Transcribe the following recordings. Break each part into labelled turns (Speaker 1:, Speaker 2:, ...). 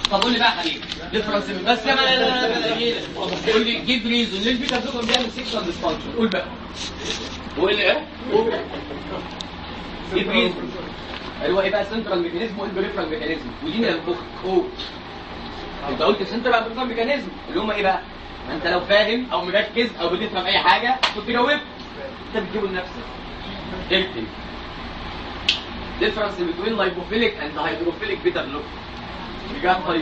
Speaker 1: طب قول لي بقى يا حبيبي ديفرنس بس يا ما لا لا لا لا لا قول لي جيب ريزون ليه البيتا بلوكر بيعمل سيكشوال ديسفانكشن قول بقى قول لي ايه قول جيب ريزون ايوه ايه بقى سنترال ميكانيزم وايه البريفرال ميكانيزم ودي من البخ قول انت قلت سنترال بريفرال ميكانيزم اللي هم ايه بقى ما انت لو فاهم او مركز او بتفهم اي حاجه كنت جاوبت انت بتجيبه لنفسك اكتب difference between lipophilic and hydrophilic beta blocker بجد طيب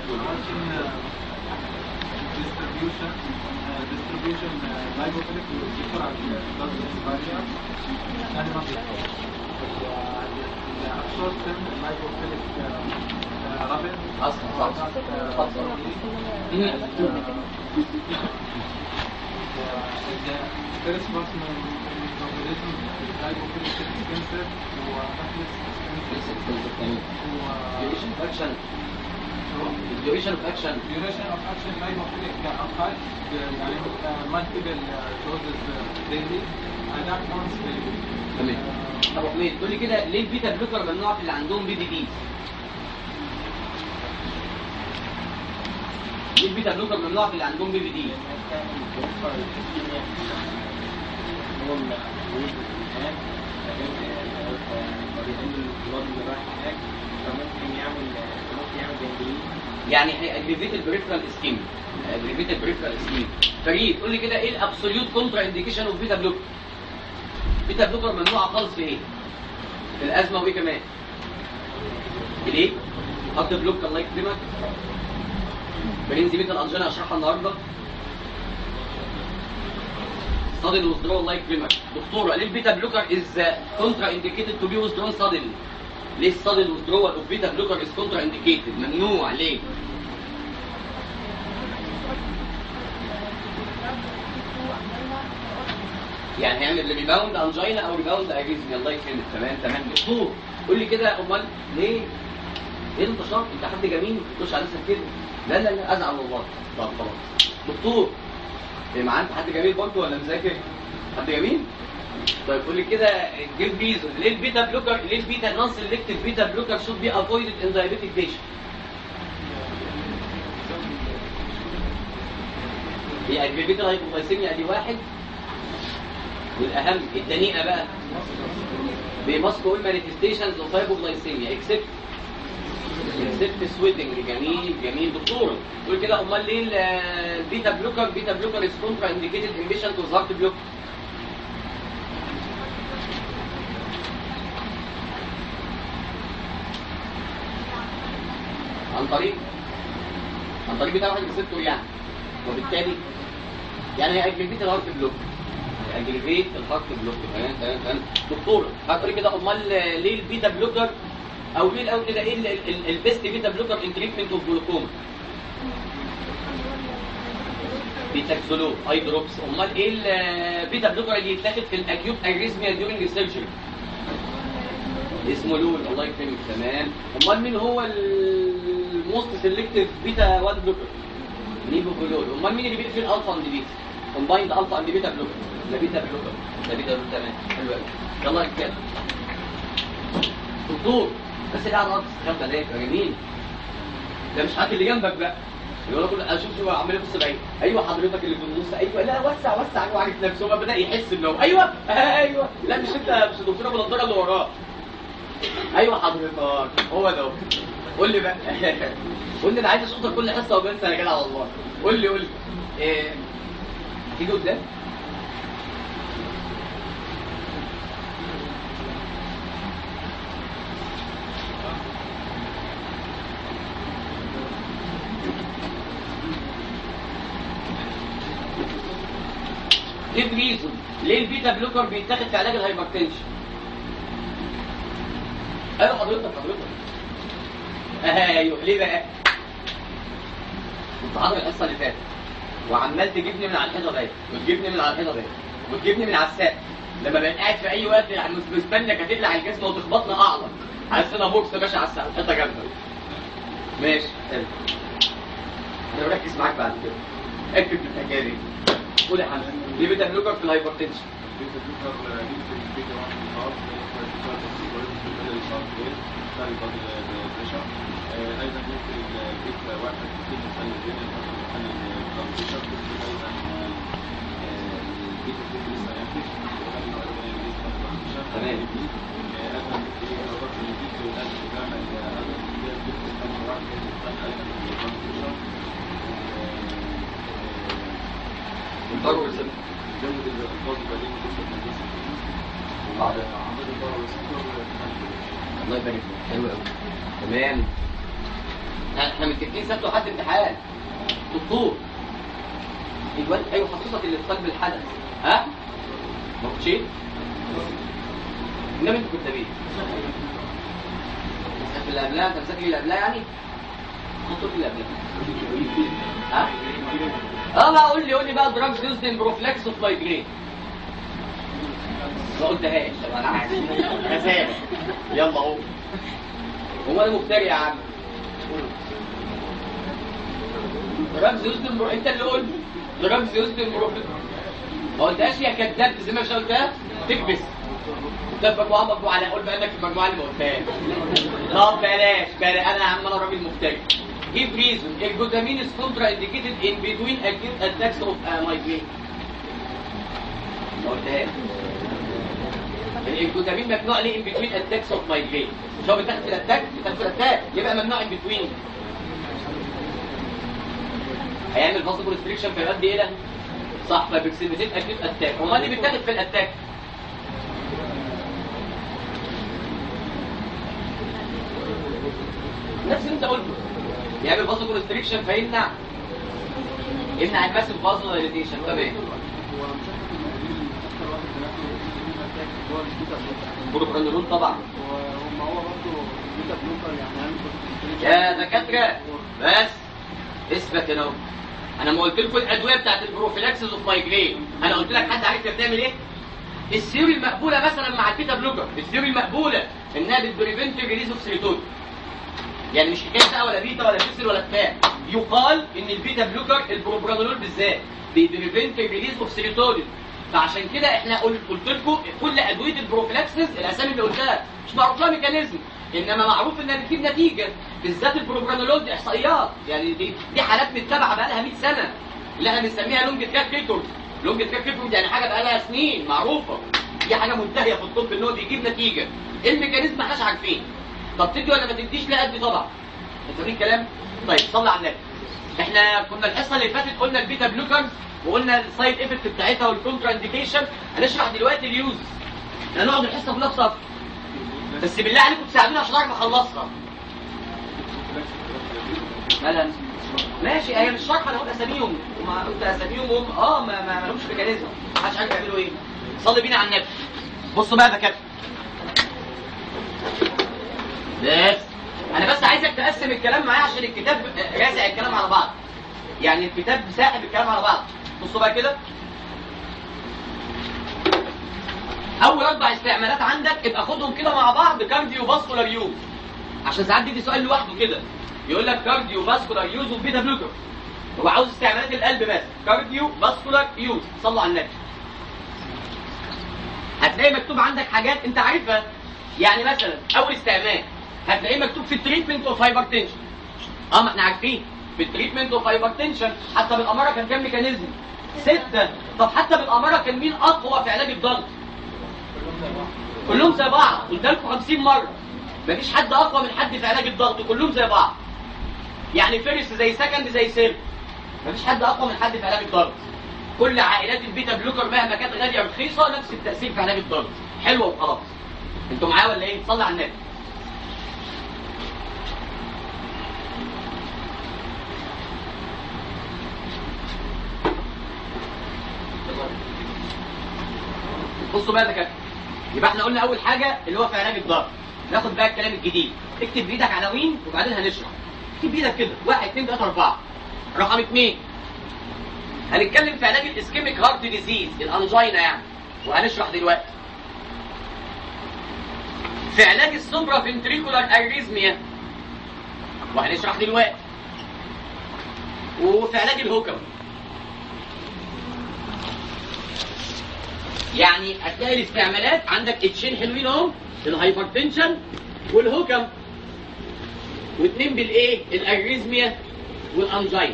Speaker 2: distribution uh, distribution uh, lipophilic والذكر على الضغط الصغير يعني ما بيحصل short term lipophilic رابط
Speaker 1: اصلا صح اتفضل
Speaker 2: First personal metabolism lipophilic expensive وأخلص expensive
Speaker 1: duration of action duration of action
Speaker 2: duration of action lipophilic أقل يعني multiple doses daily أداء once daily
Speaker 1: تمام طب احمد تقول لي كده ليه البيتا بلوكر ممنوع في اللي عندهم بي دي دي ليه البيتا بلوكر ممنوع في اللي عندهم بي دي دي يعني هيأجريفيت البريفرال اسكيم اجريفيت البريفرال اسكيم فريد قول لي كده ايه الابسوليوت كونترا انديكيشن اوف بيتا بلوكر بيتا بلوكر ممنوعه خالص في ايه؟ في الازمه وايه كمان؟ ليه؟ هارت بلوك الله يكرمك برينزي بيتا الانجينا هشرحها النهارده صادن وذرو الله يكرمك دكتوره ليه البيتا بلوكر از كونترا انديكيتد تو بي وذرون صادن ليه الصادن وذرو اوف بيتا بلوكر از كونترا انديكيتد ممنوع ليه؟ يعني هيعمل ريباوند انجينا او ريباوند اجيزمي الله يكرمك تمام تمام دكتور قول لي كده امال ليه ايه انت شاطر انت حد جميل تخش على نفسك كده لا لا لا ازعل والله طب خلاص دكتور إيه معاه انت حد جميل برضه ولا مذاكر حد جميل طيب قول لي كده جيب ريزون ليه البيتا بلوكر ليه البيتا نون سيلكتيف بيتا بلوكر شود بي افويدد ان دايابيتيك بيشنت هي البيتا هايبوغلايسيميا دي واحد والاهم الدنيئه بقى بماسك اول مانيفستيشنز اوف هايبوغلايسيميا اكسبت اكسبت سويتنج جميل جميل دكتور تقول كده امال ليه ال- البيتا بلوكر بيتا بلوكر از كونترا انديكيتد ان بيشنت وذ هارت بلوك عن طريق عن طريق بتاع واحد ريسبتور يعني وبالتالي يعني هي اجريفيت الهارت بلوك اجريفيت الهارت بلوك تمام تمام تمام دكتور هتقولي كده امال ليه البيتا بلوكر او ليه الاول كده ايه ال- ال- البيست بيتا بلوكر ان تريتمنت اوف جلوكوما بيتاكسولو اي دروبس امال ايه البيتا بلوكر اللي يتاخد في الاكيوت اجريزميا ديورنج السيرجري اسمه لول الله يكرمك تمام امال مين هو الموست سيلكتيف بيتا 1 بلوكر نيبوكولول امال مين اللي بيقفل الفا اند بيتا كومبايند الفا اند بيتا بلوكر ده بيتا بلوكر ده بيتا بلوكر تمام حلو قوي يلا نتكلم دكتور بس اللي قاعد ناقص خمسه ده يبقى جميل ده مش حاجه اللي جنبك بقى يقول لك اشوف شو عمال يبص بعيد ايوه حضرتك اللي في النص ايوه لا وسع وسع هو عارف نفسه هو بدا يحس ان هو ايوه ايوه لا مش انت مش الدكتور ابو النضاره اللي وراه ايوه حضرتك هو ده قول لي بقى قول لي انا عايز اشوفك كل حصه وبنسى يا جدع والله قول لي قول لي إيه تيجي قدام ايه ريزون ليه البيتا بلوكر بيتاخد في علاج الهايبرتنشن ايوه حضرتك حضرتك ايوه ليه بقى كنت حاضر الحصه اللي فاتت وعمال تجيبني من على الحيطه دي وتجيبني من على الحيطه دي وتجيبني من على السقف لما بقيت قاعد في اي وقت مستنيك هتقلع الجسم وتخبطنا اعلى عايز انا بوكس يا باشا على السقف الحيطه جنبك ماشي حلو انا بركز معاك بعد كده اكتب في الحكايه دي قول يا حمزه ليه بيتا بلوكر في
Speaker 2: يخلي البريشر ايضا ممكن البيت واحد ممكن يخلي البين يخلي البريشر ممكن ايضا البيت يكون لسه ينفش يخلي البريشر
Speaker 1: تمام.
Speaker 2: ايضا في ربط البيت والقلب بتعمل ايضا البيت يخلي واحد يخلي ايضا البريشر
Speaker 1: الضرر والسبب.
Speaker 2: يزود الألفاظ البديهة جدا من الجسم وبعد عمل الضرر والسكر
Speaker 1: الله يبارك فيك حلو قوي تمام احنا متفقين سبت وحد امتحان دكتور الواد ايوه حضرتك اللي في قلب الحدث ها ما قلتش ايه انما انت كنت مين في اللي قبلها انت مذاكر اللي قبلها يعني خطوط اللي قبلها ها اه بقى قول لي قول لي بقى دراجز يوزد ان بروفلاكس اوف مايجرين ما قلتهاش طب انا عارف كذاب يلا قوم هو انا مفتري يا عم دراجز يوزد ان انت اللي قلت دراجز يوزد ان بروفلاكس ما قلتهاش يا كذاب زي ما مش قلتها تكبس دبك وعمك وعلى قول بقى انك في المجموعه اللي ما قلتهاش طب بلاش بلاش انا يا عم انا راجل مفتري Give reason. Ergotamine is contraindicated in between acute attacks of uh, migraine. ما قلتهاش. الإرجوتامين ممنوع ليه in between attacks of migraine. مش هو بيتاخد في الاتاك؟ بيتاخد في الاتاك يبقى ممنوع in between. هيعمل فاسو ريستريكشن فيؤدي الى صح فبيكسبتين اكيوت اتاك هو اللي بيتاخد في الاتاك نفس اللي انت قلته يعمل فاسو كونستريكشن فيمنع يمنع الماسيف فاسو دايليتيشن تمام بروبرانولول طبعا
Speaker 2: وما هو برضه بيتا بلوكر يعني عامل
Speaker 1: يا دكاتره بس اثبت هنا اهو انا ما قلت لكم الادويه بتاعت البروفيلاكسيس اوف مايجرين انا قلت لك حد عارف هي بتعمل ايه الثيوري المقبوله مثلا مع البيتا بلوكر الثيوري المقبوله انها بتبريفنت ريليز اوف سيروتونين يعني مش حكايه بقى ولا بيتا ولا بيسل ولا بتاع يقال ان البيتا بلوكر البروبرانولول بالذات بيبريفنت ريليز اوف سيروتونين فعشان كده احنا قلت قلت لكم كل ادويه البروفيلاكسيس الاسامي اللي قلتها مش معروف لها ميكانيزم انما معروف انها بتجيب نتيجه بالذات البروبرانولول دي احصائيات يعني دي, دي حالات متبعه بقى لها 100 سنه اللي احنا بنسميها لونج تراك ريكورد لونج تراك ريكورد يعني حاجه بقى لها سنين معروفه دي حاجه منتهيه في الطب ان هو بيجيب نتيجه الميكانيزم ما احناش عارفين طب تدي ولا ما تديش لا ادي طبعا انت فاهمين الكلام طيب صلي على النبي احنا كنا الحصه اللي فاتت قلنا البيتا بلوكرز وقلنا السايد افكت بتاعتها والكونترا انديكيشن هنشرح دلوقتي اليوز هنقعد الحصه كلها في صف بس بالله عليكم تساعدوني عشان اعرف اخلصها مالها ماشي هي مش شرح انا قلت اساميهم وما قلت اساميهم وهم اه ما ما لهمش ميكانيزم محدش عارف يعملوا ايه صلي بينا على النبي بصوا بقى يا دكاتره بس انا بس عايزك تقسم الكلام معايا عشان الكتاب رازع الكلام على بعض يعني الكتاب ساحب الكلام على بعض بصوا بقى كده اول اربع استعمالات عندك ابقى خدهم كده مع بعض كارديو فاسكولار يوز عشان ساعات بيجي سؤال لوحده كده يقول لك كارديو فاسكولار يوز وبيتا بلوكر هو عاوز استعمالات القلب بس كارديو فاسكولار يوز صلوا على النبي هتلاقي مكتوب عندك حاجات انت عارفها يعني مثلا اول استعمال هتلاقيه مكتوب في التريتمنت اوف هايبرتنشن اه ما احنا عارفين في التريتمنت اوف هايبرتنشن حتى بالاماره كان كام ميكانيزم ستة طب حتى بالاماره كان مين اقوى في علاج الضغط كلهم زي بعض قلت لكم 50 مره مفيش حد اقوى من حد في علاج الضغط كلهم زي بعض يعني فيرست زي سكند زي سير مفيش حد اقوى من حد في علاج الضغط كل عائلات البيتا بلوكر مهما كانت غاليه رخيصه نفس التاثير في علاج الضغط حلوه وخلاص انتوا معايا ولا ايه صلي على النبي بصوا بقى يا دكاتره يبقى احنا قلنا اول حاجه اللي هو في علاج الضغط ناخد بقى الكلام الجديد اكتب بايدك عناوين وبعدين هنشرح اكتب بايدك كده واحد اثنين ثلاثه اربعه رقم اثنين هنتكلم في علاج الاسكيميك هارت ديزيز الانجينا يعني وهنشرح دلوقتي في علاج السوبرا فنتريكولار اريزميا وهنشرح دلوقتي وفي علاج الهوكم يعني هتلاقي الاستعمالات عندك اتشين حلوين اهو الهايبرتنشن والهوكم واثنين بالايه الاريزميا والانجين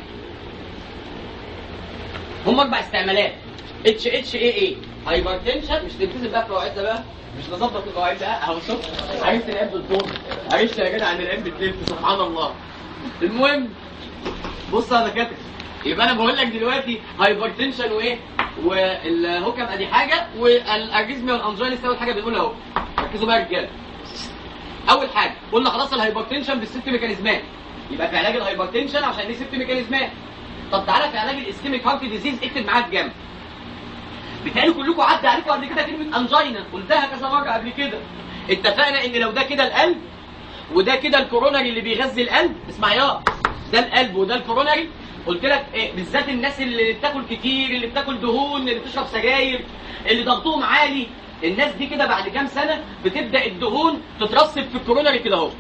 Speaker 1: هم اربع استعمالات اتش اتش اي اي هايبرتنشن مش تلتزم بقى في قواعدنا بقى مش نظبط القواعد بقى اهو شوف عرفت العيب بالطول عرفت يا جدع ان العيب بتلف سبحان الله المهم بص يا دكاتره يبقى انا بقول لك دلوقتي هايبرتنشن وايه والهوكم ادي حاجه والاريزميا والانجين لسه اول حاجه بنقولها اهو ركزوا بقى يا رجاله اول حاجه قلنا خلاص الهايبرتنشن بالست ميكانيزمات يبقى في علاج الهايبرتنشن عشان دي ست ميكانيزمات طب تعالى في علاج الاسكيميك هارت ديزيز اكتب معايا الجنب بتهيألي كلكم عدى عليكم قبل كده كلمه انجينا قلتها كذا مره قبل كده اتفقنا ان لو ده كده القلب وده كده الكورونري اللي بيغذي القلب اسمع يا ده القلب وده الكورونري قلت لك إيه بالذات الناس اللي بتاكل كتير اللي بتاكل دهون اللي بتشرب سجاير اللي ضغطهم عالي الناس دي كده بعد كام سنه بتبدا الدهون تترسب في الكورونري كده اهو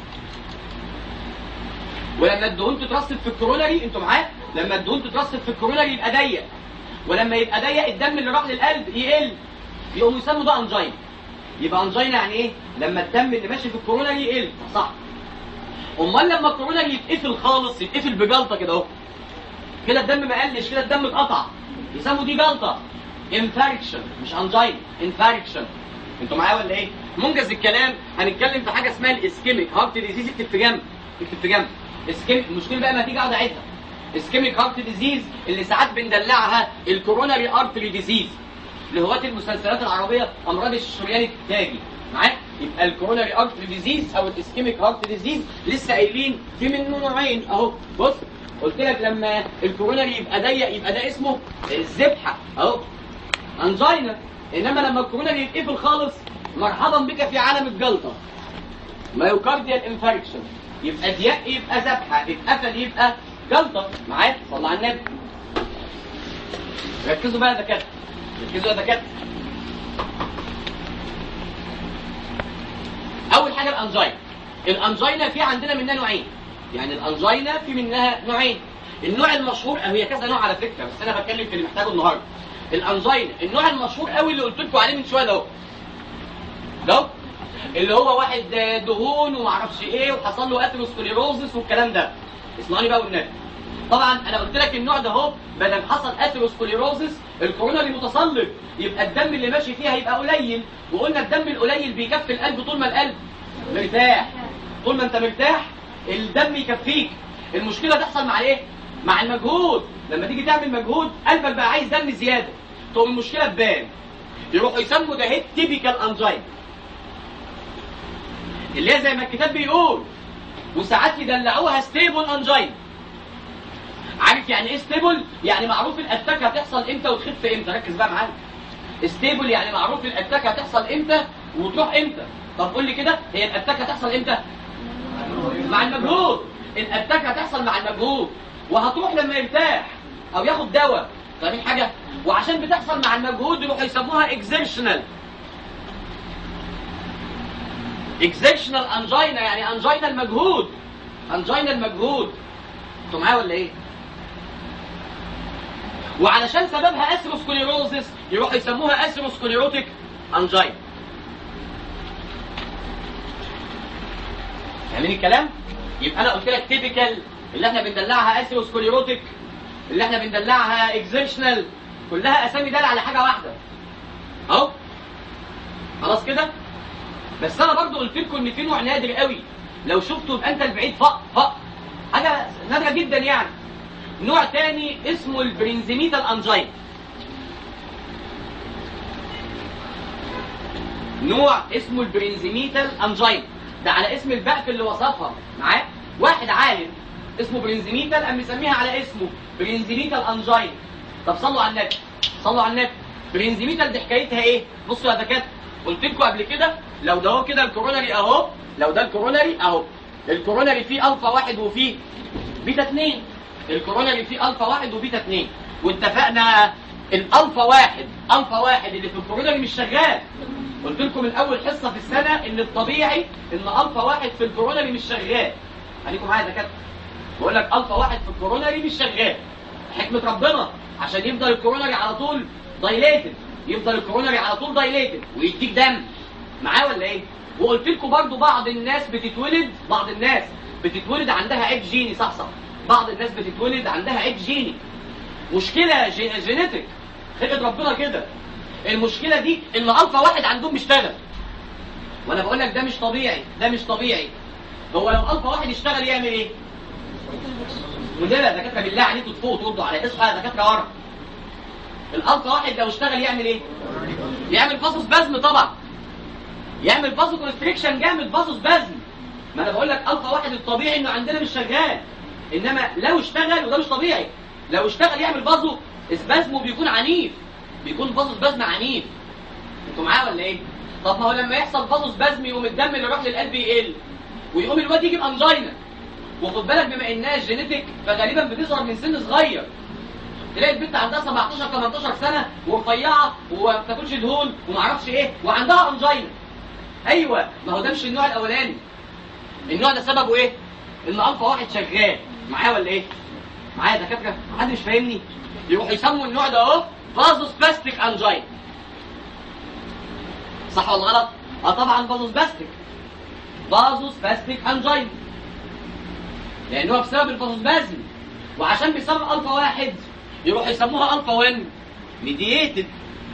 Speaker 1: ولما الدهون تترسب في الكورونري انتوا معايا لما الدهون تترسب في الكورونري يبقى ضيق ولما يبقى ضيق الدم اللي راح للقلب يقل يقوموا يسموا ده انجين يبقى انجين يعني ايه لما الدم اللي ماشي في الكورونري يقل صح امال لما الكورونري يتقفل خالص يتقفل بجلطه كده اهو كده الدم ما قلش كده الدم اتقطع يسموا دي جلطه انفاركشن مش انجين انفاركشن انتوا معايا ولا ايه منجز الكلام هنتكلم في حاجه اسمها الاسكيميك هارت ديزيز اكتب في جنب اكتب في جنب اسكيميك المشكله بقى ما تيجي اقعد اعيدها اسكيميك هارت ديزيز اللي ساعات بندلعها الكوروناري ارتري ديزيز لهواة المسلسلات العربيه امراض الشريان التاجي معاك يبقى الكوروناري ارتري ديزيز او الاسكيميك هارت ديزيز لسه قايلين في منه نوعين اهو بص قلت لك لما الكوروناري يبقى ضيق يبقى ده اسمه الذبحه اهو انجينا انما لما الكوروناري يتقفل خالص مرحبا بك في عالم الجلطه مايوكارديال انفاركشن يبقى ضيق يبقى ذبحه اتقفل يبقى جلطه معاك صلى على النبي ركزوا بقى يا دكاتره ركزوا يا دكاتره اول حاجه الانجينا الانجينا في عندنا منها نوعين يعني الانجينا في منها نوعين النوع المشهور هي كذا نوع على فكره بس انا بتكلم في اللي محتاجه النهارده الانجينا النوع المشهور قوي اللي قلت لكم عليه من شويه ده اهو ده اللي هو واحد دهون ومعرفش ايه وحصل له اثيروسكليروزس والكلام ده اسمعوني بقى والنبي طبعا انا قلت لك النوع ده اهو بدل حصل اثيروسكليروزس الكوروناري متصلب يبقى الدم اللي ماشي فيها هيبقى قليل وقلنا الدم القليل بيكفي القلب طول ما القلب مرتاح طول ما انت مرتاح الدم يكفيك المشكله تحصل مع ايه مع المجهود لما تيجي تعمل مجهود قلبك بقى عايز دم زياده تقوم المشكله تبان يروحوا يسموا ده هيت تيبيكال انجين اللي هي زي ما الكتاب بيقول وساعات يدلعوها ستيبل انجين عارف يعني ايه ستيبل يعني معروف الاتاك هتحصل امتى وتخف امتى ركز بقى معايا ستيبل يعني معروف الاتاك هتحصل امتى وتروح امتى طب قول لي كده هي الاتاك هتحصل امتى مع المجهود الاتاك هتحصل مع المجهود وهتروح لما يرتاح او ياخد دواء فاهمين حاجه وعشان بتحصل مع المجهود يروحوا يسموها اكزيرشنال اكزيرشنال انجينا يعني انجينا المجهود انجينا المجهود انتوا معايا ولا ايه وعلشان سببها اثيروسكليروزس يروحوا يسموها اثيروسكليروتيك انجين فاهمين الكلام يبقى انا قلت لك تيبيكال اللي احنا بندلعها اثيروسكليروتيك اللي احنا بندلعها اكزيرشنال كلها اسامي دالة على حاجه واحده اهو خلاص كده بس انا برضو قلت لكم ان في نوع نادر قوي لو شفته يبقى انت البعيد فق فق حاجه نادره جدا يعني نوع تاني اسمه البرنزيميتال انجين نوع اسمه البرنزيميتال انجين ده على اسم البقف اللي وصفها معاه واحد عالم اسمه برنزيميتال قام مسميها على اسمه برنزيميتال انجين طب صلوا على النبي صلوا على النبي برنزيميتال دي حكايتها ايه بصوا يا دكاتره قلت لكم قبل كده لو ده هو كده الكوروناري اهو لو ده الكوروناري اهو الكوروناري فيه الفا واحد وفيه بيتا اتنين الكوروناري فيه الفا واحد وبيتا اتنين واتفقنا الالفا واحد الفا واحد اللي في الكوروناري مش شغال قلت لكم من اول حصه في السنه ان الطبيعي ان الفا واحد في الكوروناري مش شغال خليكم معايا يا دكاتره بقول لك الفا واحد في الكوروناري مش شغال حكمه ربنا عشان يفضل الكوروناري على طول دايليتد يفضل الكوروناري على طول دايليتد ويديك دم معاه ولا ايه وقلت لكم برضو بعض الناس بتتولد بعض الناس بتتولد عندها عيب جيني صح صح بعض الناس بتتولد عندها عيب جيني مشكله جي- جينيتك خلقت ربنا كده المشكله دي ان الفا واحد عندهم بيشتغل وانا بقول لك ده مش طبيعي ده مش طبيعي هو لو الفا واحد يشتغل يعمل ايه وده يا دكاتره بالله عليكم تفوقوا تردوا على اصحى يا دكاتره ورا الالفا واحد لو اشتغل يعمل ايه يعمل فاسوس بازم طبعا يعمل فاسو كونستريكشن جامد فاسوس بازم ما انا بقول لك الفا واحد الطبيعي انه عندنا مش شغال انما لو اشتغل وده مش طبيعي لو اشتغل يعمل فازو اسبازمه بيكون عنيف بيكون فازو سبازم عنيف انتوا معايا ولا ايه طب ما هو لما يحصل فازو سبازم يقوم الدم اللي يروح للقلب يقل ويقوم الواد يجيب انجينا وخد بالك بما انها جينيتك فغالبا بتظهر من سن صغير تلاقي البنت عندها 17 18 سنه ورفيعه وما بتاكلش دهون وما اعرفش ايه وعندها انجينا ايوه ما هو ده مش النوع الاولاني النوع ده سببه ايه ان الفا واحد شغال معايا ولا ايه معايا يا دكاتره حد مش فاهمني يروحوا يسموا النوع ده اهو فازوسباستيك انجين صح ولا غلط اه طبعا فازوسباستيك فازوسباستيك انجين لان هو بسبب الفازوسبازم وعشان بيسمى الفا واحد يروحوا يسموها الفا 1 ميدييتد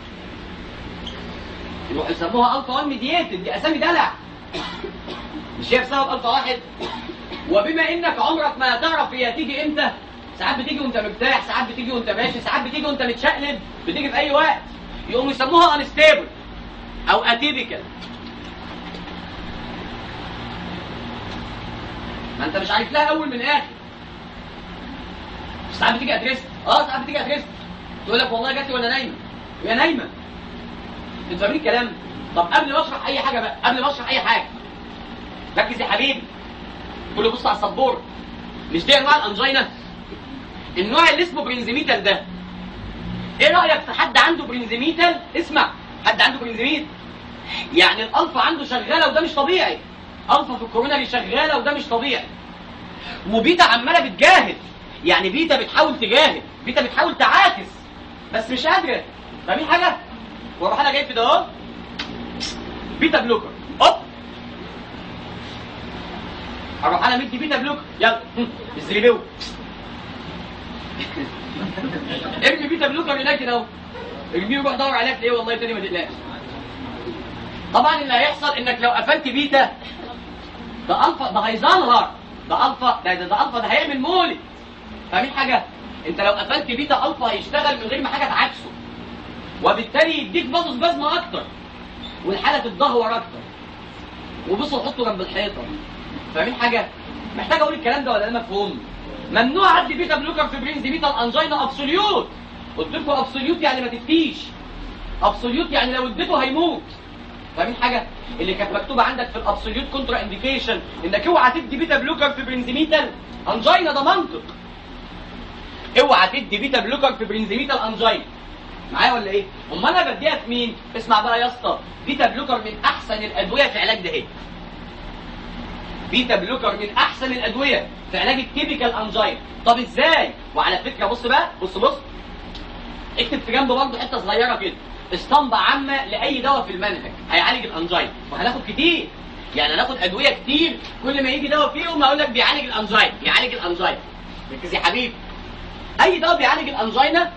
Speaker 1: يروحوا يسموها الفا 1 ميدييتد دي اسامي دلع مش هي بسبب الفا واحد وبما انك عمرك ما هتعرف هي هتيجي امتى ساعات بتيجي وانت مرتاح ساعات بتيجي وانت ماشي ساعات بتيجي وانت متشقلب بتيجي في اي وقت يقوموا يسموها انستيبل او اتيبيكال ما انت مش عارف لها اول من اخر ساعات بتيجي ادريس اه ساعات بتيجي ادريس تقول لك والله جات لي وانا نايمه وهي نايمه انتوا فاهمين الكلام طب قبل ما اشرح اي حاجه بقى قبل ما اشرح اي حاجه ركز يا حبيبي قول له بص على السبوره مش دي انواع الانجينا النوع اللي اسمه برينزيميتال ده ايه رايك في حد عنده برينزيميتال اسمع حد عنده برينزيميت يعني الالفا عنده شغاله وده مش طبيعي الفا في الكوروناري شغاله وده مش طبيعي وبيتا عماله بتجاهد يعني بيتا بتحاول تجاهد بيتا بتحاول تعاكس بس مش قادره فاهمين حاجه واروح انا جايب كده اهو بيتا بلوكر هوب اروح انا مدي بيتا بلوكر يلا الزريبيو ارمي بيتا بلوكر هناك كده اهو ارميه وروح دور عليها تلاقيه والله تاني ما تقلقش طبعا اللي هيحصل انك لو قفلت بيتا ده الفا ده هيظهر ده الفا ده ده, ده الفا ده هيعمل مولد فاهمين حاجه انت لو قفلت بيتا الفا هيشتغل من غير ما حاجه تعكسه وبالتالي يديك بازوس بازمه اكتر والحاله تتدهور اكتر وبصوا حطه جنب الحيطه فاهمين حاجه محتاج اقول الكلام ده ولا ده مفهوم ممنوع ادي بيتا بلوكر في برينز بيتا الانجينا ابسوليوت قلت لكم ابسوليوت يعني ما تفتيش ابسوليوت يعني لو اديته هيموت فاهمين حاجه اللي كانت مكتوبه عندك في الابسوليوت كونترا انديكيشن انك اوعى تدي بيتا بلوكر في برينزيميتال انجينا ده منطق اوعى تدي بيتا بلوكر في برينزيميتال انجينا معايا ولا ايه امال انا بديها في مين اسمع بقى يا اسطى بيتا بلوكر من احسن الادويه في علاج ده ايه بيتا بلوكر من احسن الادويه في علاج التيبيكال انجين طب ازاي وعلى فكره بص بقى بص بص اكتب في جنبه برضه حته صغيره كده اسطمبة عامة لأي دواء في المنهج هيعالج الأنجين وهناخد كتير يعني هناخد أدوية كتير كل ما يجي دواء فيهم هقول لك بيعالج الأنجين بيعالج الأنجين ركز يا حبيبي أي دواء بيعالج الأنجينا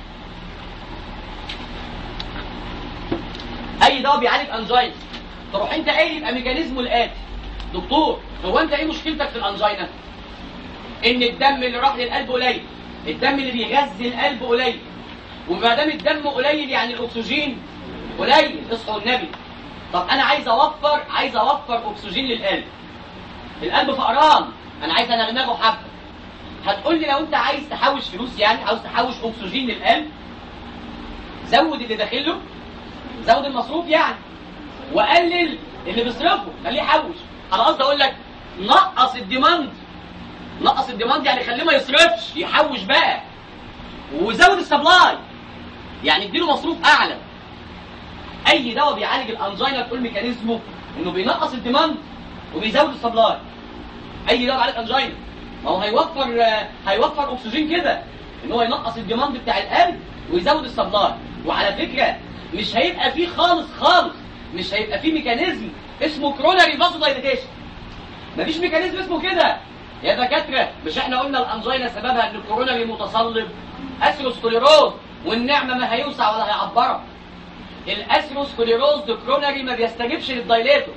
Speaker 1: أي دواء بيعالج أنجين تروح أنت قايل يبقى ميكانيزمه الآتي دكتور هو أنت إيه مشكلتك في الأنجينا؟ إن الدم اللي راح للقلب قليل الدم اللي بيغذي القلب قليل وما دام الدم قليل يعني الاكسجين قليل اصحوا النبي طب انا عايز اوفر عايز اوفر اكسجين للقلب القلب فقران انا عايز انغنغه حبه هتقول لي لو انت عايز تحوش فلوس يعني عاوز تحوش اكسجين للقلب زود اللي داخله زود المصروف يعني وقلل اللي بيصرفه خليه يحوش انا قصدي اقول لك نقص الديماند نقص الديماند يعني خليه ما يصرفش يحوش بقى وزود السبلاي يعني اديله مصروف اعلى اي دواء بيعالج الانجينا تقول ميكانيزمه انه بينقص الديماند وبيزود السبلاي اي دواء بيعالج انجينا ما هو هيوفر هيوفر اكسجين كده ان هو ينقص الديماند بتاع القلب ويزود السبلاي وعلى فكره مش هيبقى فيه خالص خالص مش هيبقى فيه ميكانيزم اسمه كروناري فازو دايليتيشن مفيش ميكانيزم اسمه كده يا دكاتره مش احنا قلنا الانجينا سببها ان الكوروناري متصلب اثيروسكليروز والنعمه ما هيوسع ولا هيعبرك الاثيروسكليروز كروناري ما بيستجيبش للدايليتوس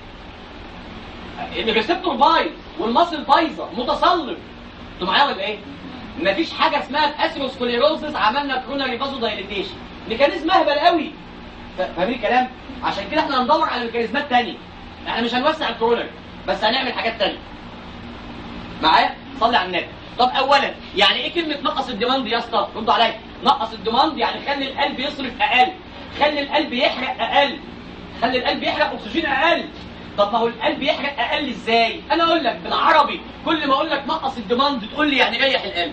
Speaker 1: الريسبتور بايظ والمصل بايظه متصلب انتوا معايا ولا ايه؟ مفيش حاجه اسمها الاثيروسكليروزس عملنا كروناري فازو دايليتيشن ميكانيزم اهبل قوي ف- فاهمين الكلام؟ عشان كده احنا هندور على ميكانيزمات تانية احنا مش هنوسع الكروناري بس هنعمل حاجات تانية معايا؟ صلي على النبي طب اولا يعني ايه كلمه نقص الديماند يا اسطى؟ ردوا عليا نقص الديماند يعني خلي القلب يصرف اقل خلي القلب يحرق اقل خلي القلب يحرق اكسجين اقل طب ما هو القلب يحرق اقل ازاي؟ انا اقول لك بالعربي كل ما اقول لك نقص الديماند تقول لي يعني ريح القلب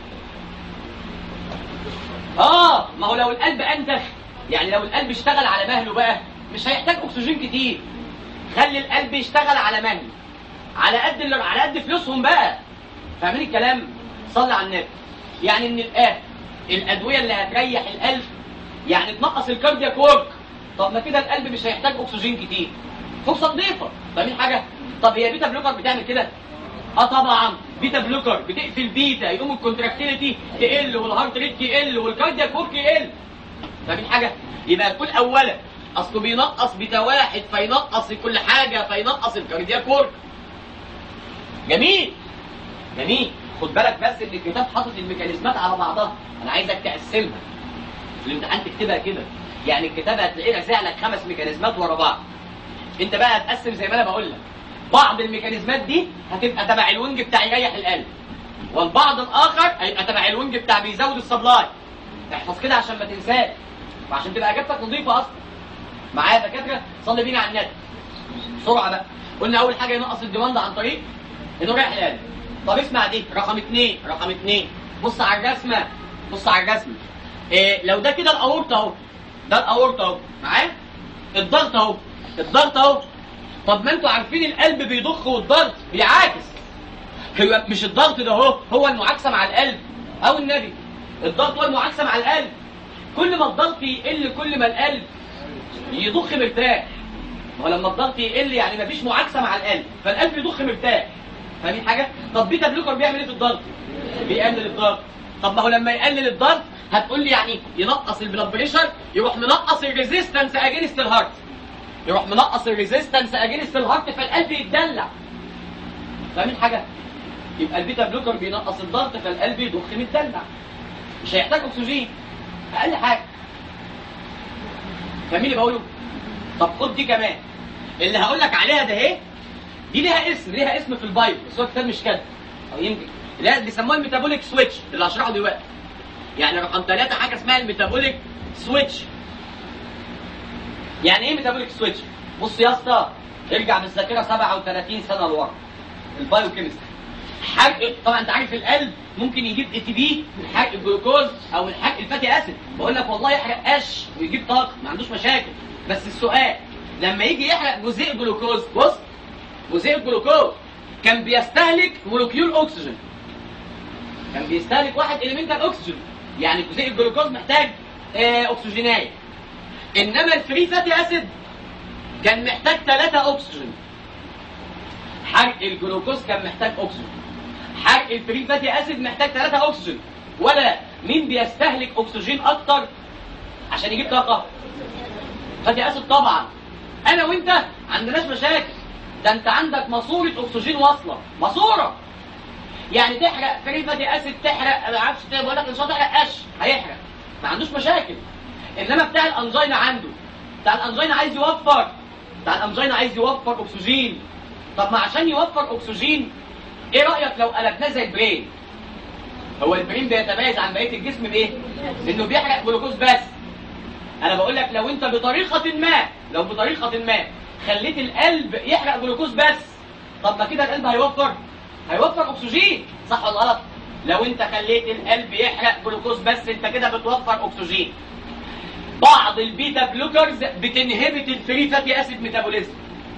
Speaker 1: اه ما هو لو القلب انتخ يعني لو القلب اشتغل على مهله بقى مش هيحتاج اكسجين كتير خلي القلب يشتغل على مهله على قد اللي على قد فلوسهم بقى فاهمين الكلام صلي على النبي يعني من الاخر الادويه اللي هتريح القلب يعني تنقص الكاردياك ورك طب ما كده القلب مش هيحتاج اكسجين كتير فرصه نظيفه فاهمين حاجه طب هي بيتا بلوكر بتعمل كده اه طبعا بيتا بلوكر بتقفل بيتا يقوم الكونتراكتيليتي تقل والهارت ريت يقل والكاردياك ورك يقل فاهمين حاجه يبقى تقول اولا اصله بينقص بيتا واحد فينقص كل حاجه فينقص الكاردياك ورك جميل جميل خد بالك بس ان الكتاب حاطط الميكانيزمات على بعضها انا عايزك تقسمها في الامتحان تكتبها كده يعني الكتاب هتلاقيه رازع لك خمس ميكانيزمات ورا بعض انت بقى هتقسم زي ما انا بقول لك بعض الميكانيزمات دي هتبقى تبع الوينج بتاع يريح القلب والبعض الاخر هيبقى تبع الوينج بتاع بيزود السبلاي احفظ كده عشان ما تنساش وعشان تبقى اجابتك نظيفه اصلا معايا يا دكاتره صلي بينا على النت بسرعه بقى قلنا اول حاجه ينقص الديماند عن طريق انه رايح القلب طب اسمع دي رقم اثنين رقم اثنين بص على الرسمه بص على الرسمه إيه لو ده كده الاورطه اهو ده الاورطه اهو معايا الضغط اهو الضغط اهو طب ما انتوا عارفين القلب بيضخ والضغط بيعاكس هو مش الضغط ده اهو هو المعاكسه مع القلب او النبي الضغط هو المعاكسه مع القلب كل ما الضغط يقل كل ما القلب يضخ مرتاح ما هو لما الضغط يقل يعني مفيش معاكسه مع القلب فالقلب يضخ مرتاح فاهمين حاجه طب بيتا بلوكر بيعمل ايه في الضغط بيقلل الضغط طب ما هو لما يقلل الضغط هتقول لي يعني ينقص البلاد بريشر يروح منقص الريزيستنس اجينست الهارت يروح منقص الريزيستنس اجينست الهارت فالقلب يتدلع فاهمين حاجه يبقى البيتا بلوكر بينقص الضغط فالقلب يضخ متدلع مش هيحتاج اكسجين اقل حاجه فاهمين اللي بقوله طب خد دي كمان اللي هقول لك عليها ده اهي دي ليها اسم ليها اسم في البايبل بس هو الكتاب مش كده او يمكن اللي هي بيسموها الميتابوليك سويتش اللي هشرحه دلوقتي يعني رقم ثلاثة حاجة اسمها الميتابوليك سويتش يعني ايه ميتابوليك سويتش؟ بص يا اسطى ارجع بالذاكرة 37 سنة لورا البايو كيمستري حرق طبعا انت عارف القلب ممكن يجيب اي تي بي من حرق الجلوكوز او من حرق الفاتي اسيد بقول لك والله يحرق قش ويجيب طاقه ما عندوش مشاكل بس السؤال لما يجي يحرق جزيء جلوكوز بص جزيء الجلوكوز كان بيستهلك مولكيول اكسجين كان بيستهلك واحد اليمنتال اكسجين يعني جزيء الجلوكوز محتاج آه اكسجينايه انما الفري فاتي اسيد كان محتاج ثلاثة اكسجين حرق الجلوكوز كان محتاج اكسجين حرق الفري فاتي اسيد محتاج 3 اكسجين ولا مين بيستهلك اكسجين اكتر عشان يجيب طاقه فاتي اسيد طبعا انا وانت ما عندناش مشاكل ده انت عندك ماسوره اكسجين واصله ماسوره يعني تحرق فري فاتي اسيد تحرق ما اعرفش بقول لك مش هتحرق قش هيحرق ما عندوش مشاكل انما بتاع الانجينا عنده بتاع الانجينا عايز يوفر بتاع الانجينا عايز يوفر اكسجين طب ما عشان يوفر اكسجين ايه رايك لو قلبناه زي البرين هو البرين بيتميز عن بقيه الجسم بايه انه بيحرق جلوكوز بس انا بقول لك لو انت بطريقه ما لو بطريقه ما خليت القلب يحرق جلوكوز بس طب ما كده القلب هيوفر هيوفر اكسجين صح ولا غلط لو انت خليت القلب يحرق جلوكوز بس انت كده بتوفر اكسجين بعض البيتا بلوكرز بتنهبت الفري فاتي اسيد ميتابوليزم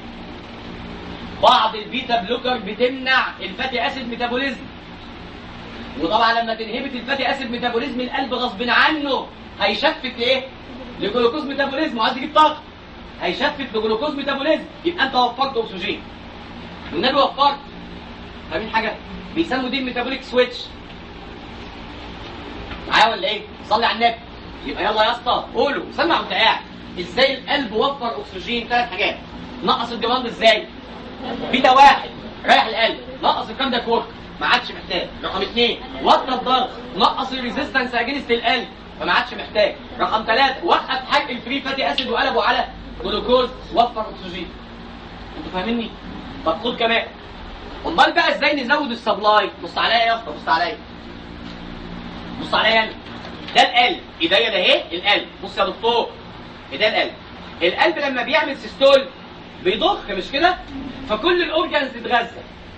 Speaker 1: بعض البيتا بلوكر بتمنع الفاتي اسيد ميتابوليزم وطبعا لما تنهبت الفاتي اسيد ميتابوليزم القلب غصب عنه هيشفت ايه لجلوكوز ميتابوليزم وعايز يجيب طاقه هيشفت لجلوكوز ميتابوليزم يبقى انت وفرت اكسجين والنبي وفرت فاهمين حاجه بيسموا دي الميتابوليك سويتش معايا ولا ايه صلي على النبي يبقى يلا يا اسطى قولوا سمع وانت قاعد ازاي القلب وفر اكسجين ثلاث حاجات نقص الديماند ازاي بيتا واحد رايح القلب نقص الكاردياك ورك ما عادش محتاج رقم اثنين وطى الضغط نقص الريزيستنس اجينست القلب فما عادش محتاج رقم ثلاثة وقف حرق الفري فاتي اسيد وقلبه على جلوكوز وفر اكسجين انتوا فاهميني طب خد كمان امال بقى ازاي نزود السبلاي بص عليا يا اسطى بص عليا بص عليا انا ده القلب ايديا ده اهي القلب بص يا دكتور ده القلب القلب لما بيعمل سيستول بيضخ مش كده فكل الاورجانز تتغذى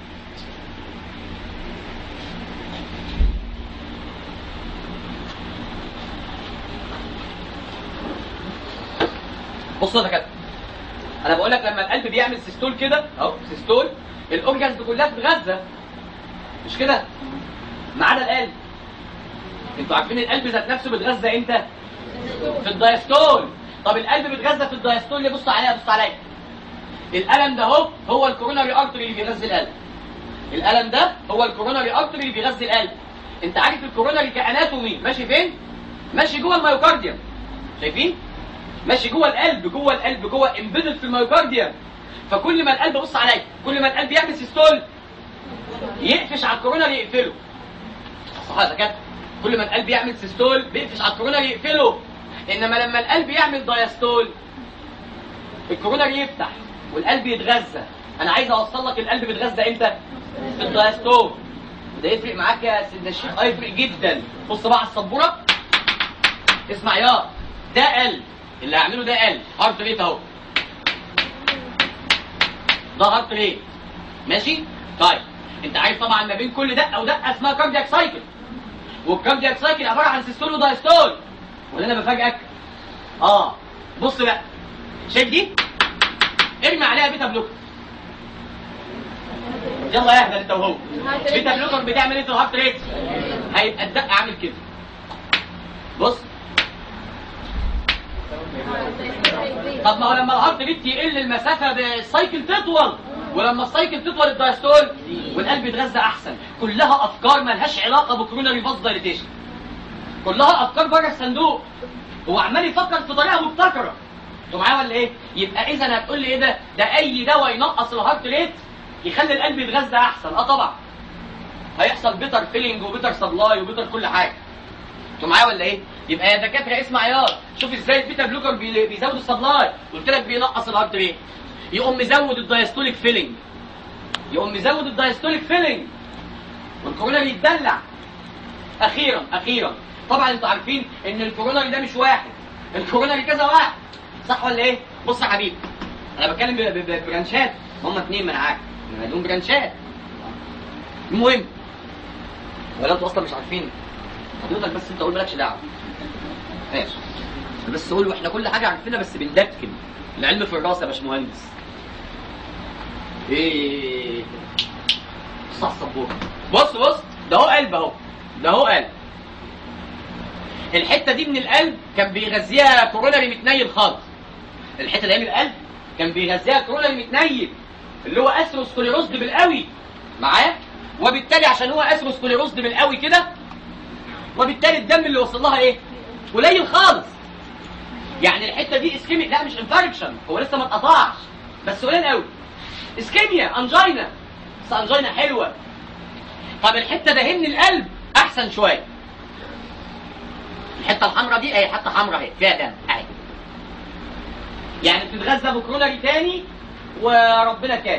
Speaker 1: بصوا يا دكاتره انا بقول لك لما القلب بيعمل سيستول كده اهو سيستول الاورجانز كلها بتتغذى مش كده ما عدا القلب انتوا عارفين القلب ذات نفسه بيتغذى امتى في الدايستول طب القلب بيتغذى في الدايستول ليه بص عليا بص عليا الالم ده اهو هو الكوروناري ارتري اللي بيغذي القلب الالم ده هو الكوروناري ارتري اللي بيغذي القلب انت عارف الكوروناري كاناتومي ماشي فين ماشي جوه الميوكارديوم شايفين ماشي جوه القلب جوه القلب جوه امبيدد في الميوكارديوم فكل ما القلب بص عليا كل ما القلب يعمل سيستول يقفش على الكوروناري يقفله صح يا دكاتره كل ما القلب يعمل سيستول بيقفش على الكوروناري يقفله انما لما القلب يعمل دايستول الكوروناري يفتح والقلب يتغذى انا عايز اوصل لك القلب بيتغذى امتى في الدايستول وده يفرق معاك يا سيدنا الشيخ اه يفرق جدا بص بقى على السبوره اسمع يا ده قلب اللي هعمله ده قلب هارت ريت اهو ده هارت ريت ماشي طيب انت عارف طبعا ما بين كل دقه ودقه اسمها كاردياك سايكل والكاردياك سايكل عباره عن سيستول ودايستول ولا انا بفاجئك اه بص بقى شايف دي ارمي عليها بيتا بلوكر يلا يا اهبل انت وهو بيتا بلوكر بتعمل ايه في الهارت ريت هيبقى الدقه عامل كده بص طب ما هو لما الهارت ريت يقل المسافه بالسايكل تطول ولما السايكل تطول الدايستول والقلب يتغذى احسن كلها افكار مالهاش علاقه بكروناري باس دايليتيشن كلها افكار بره الصندوق هو عمال يفكر في طريقه مبتكره انتوا معايا ولا ايه يبقى اذا هتقول لي ايه ده ده اي دواء ينقص الهارت ريت يخلي القلب يتغذى احسن اه طبعا هيحصل بيتر فيلينج وبيتر سبلاي وبيتر كل حاجه انتوا معايا ولا ايه يبقى يا دكاتره اسمع يا شوف ازاي البيتا بلوكر بي- بيزود السبلاي قلت لك بينقص الهارت ريت يقوم مزود الدايستوليك فيلينج يقوم مزود الدايستوليك فيلينج والكوروناري يتدلع اخيرا اخيرا طبعا انتوا عارفين ان الكوروناري ده مش واحد الكوروناري كذا واحد صح ولا ايه بص يا حبيبي انا بتكلم ب- ب- ببرانشات هم اتنين ما انا عارف انا عندهم برانشات المهم ولا انتوا اصلا مش عارفين حضرتك بس انت قول مالكش دعوه ماشي بس قول واحنا كل حاجه عارفينها بس بندكن العلم في الراس يا باشمهندس ايه صح السبوره بص بص ده هو قلب اهو ده هو قلب الحته دي من القلب كان بيغذيها كوروناري متنيل خالص الحته دي من القلب كان بيغذيها كوروناري متنيل اللي هو اثيروسكليروزد بالقوي معاه وبالتالي عشان هو اثيروسكليروزد بالقوي كده وبالتالي الدم اللي وصل لها ايه قليل خالص يعني الحته دي اسكيميا لا مش انفاركشن هو لسه ما اتقطعش بس قليل قوي اسكيميا انجينا بس انجينا حلوه طب الحته ده من القلب احسن شويه الحته الحمراء دي اهي حته حمراء اهي فيها دم اهي يعني بتتغذى بكرونري تاني وربنا كان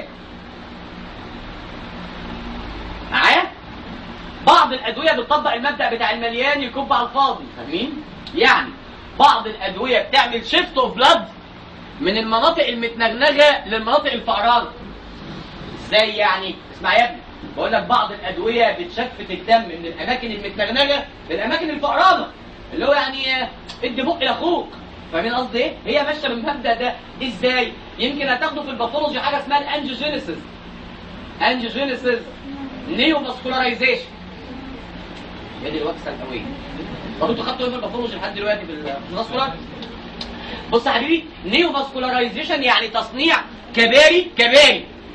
Speaker 1: معايا بعض الادويه بتطبق المبدا بتاع المليان يكب على الفاضي فاهمين يعني بعض الادويه بتعمل شيفت اوف بلاد من المناطق المتنغنغه للمناطق الفقرانه ازاي يعني اسمع يا ابني بقول لك بعض الادويه بتشفت الدم من الاماكن المتنغنغه للاماكن الفقرانه اللي هو يعني آه، ادي بق لاخوك فاهمين قصدي ايه؟ هي ماشيه بالمبدا ده ازاي؟ يمكن هتاخده في الباثولوجي حاجه اسمها الانجيوجينيسيس انجيوجينيسيس نيو فاسكولارايزيشن هي دي الوكسه القويه طب انتوا خدتوا ايه في الباثولوجي لحد دلوقتي في الفاسكولار؟ بص يا حبيبي نيو فاسكولارايزيشن يعني تصنيع كباري كباري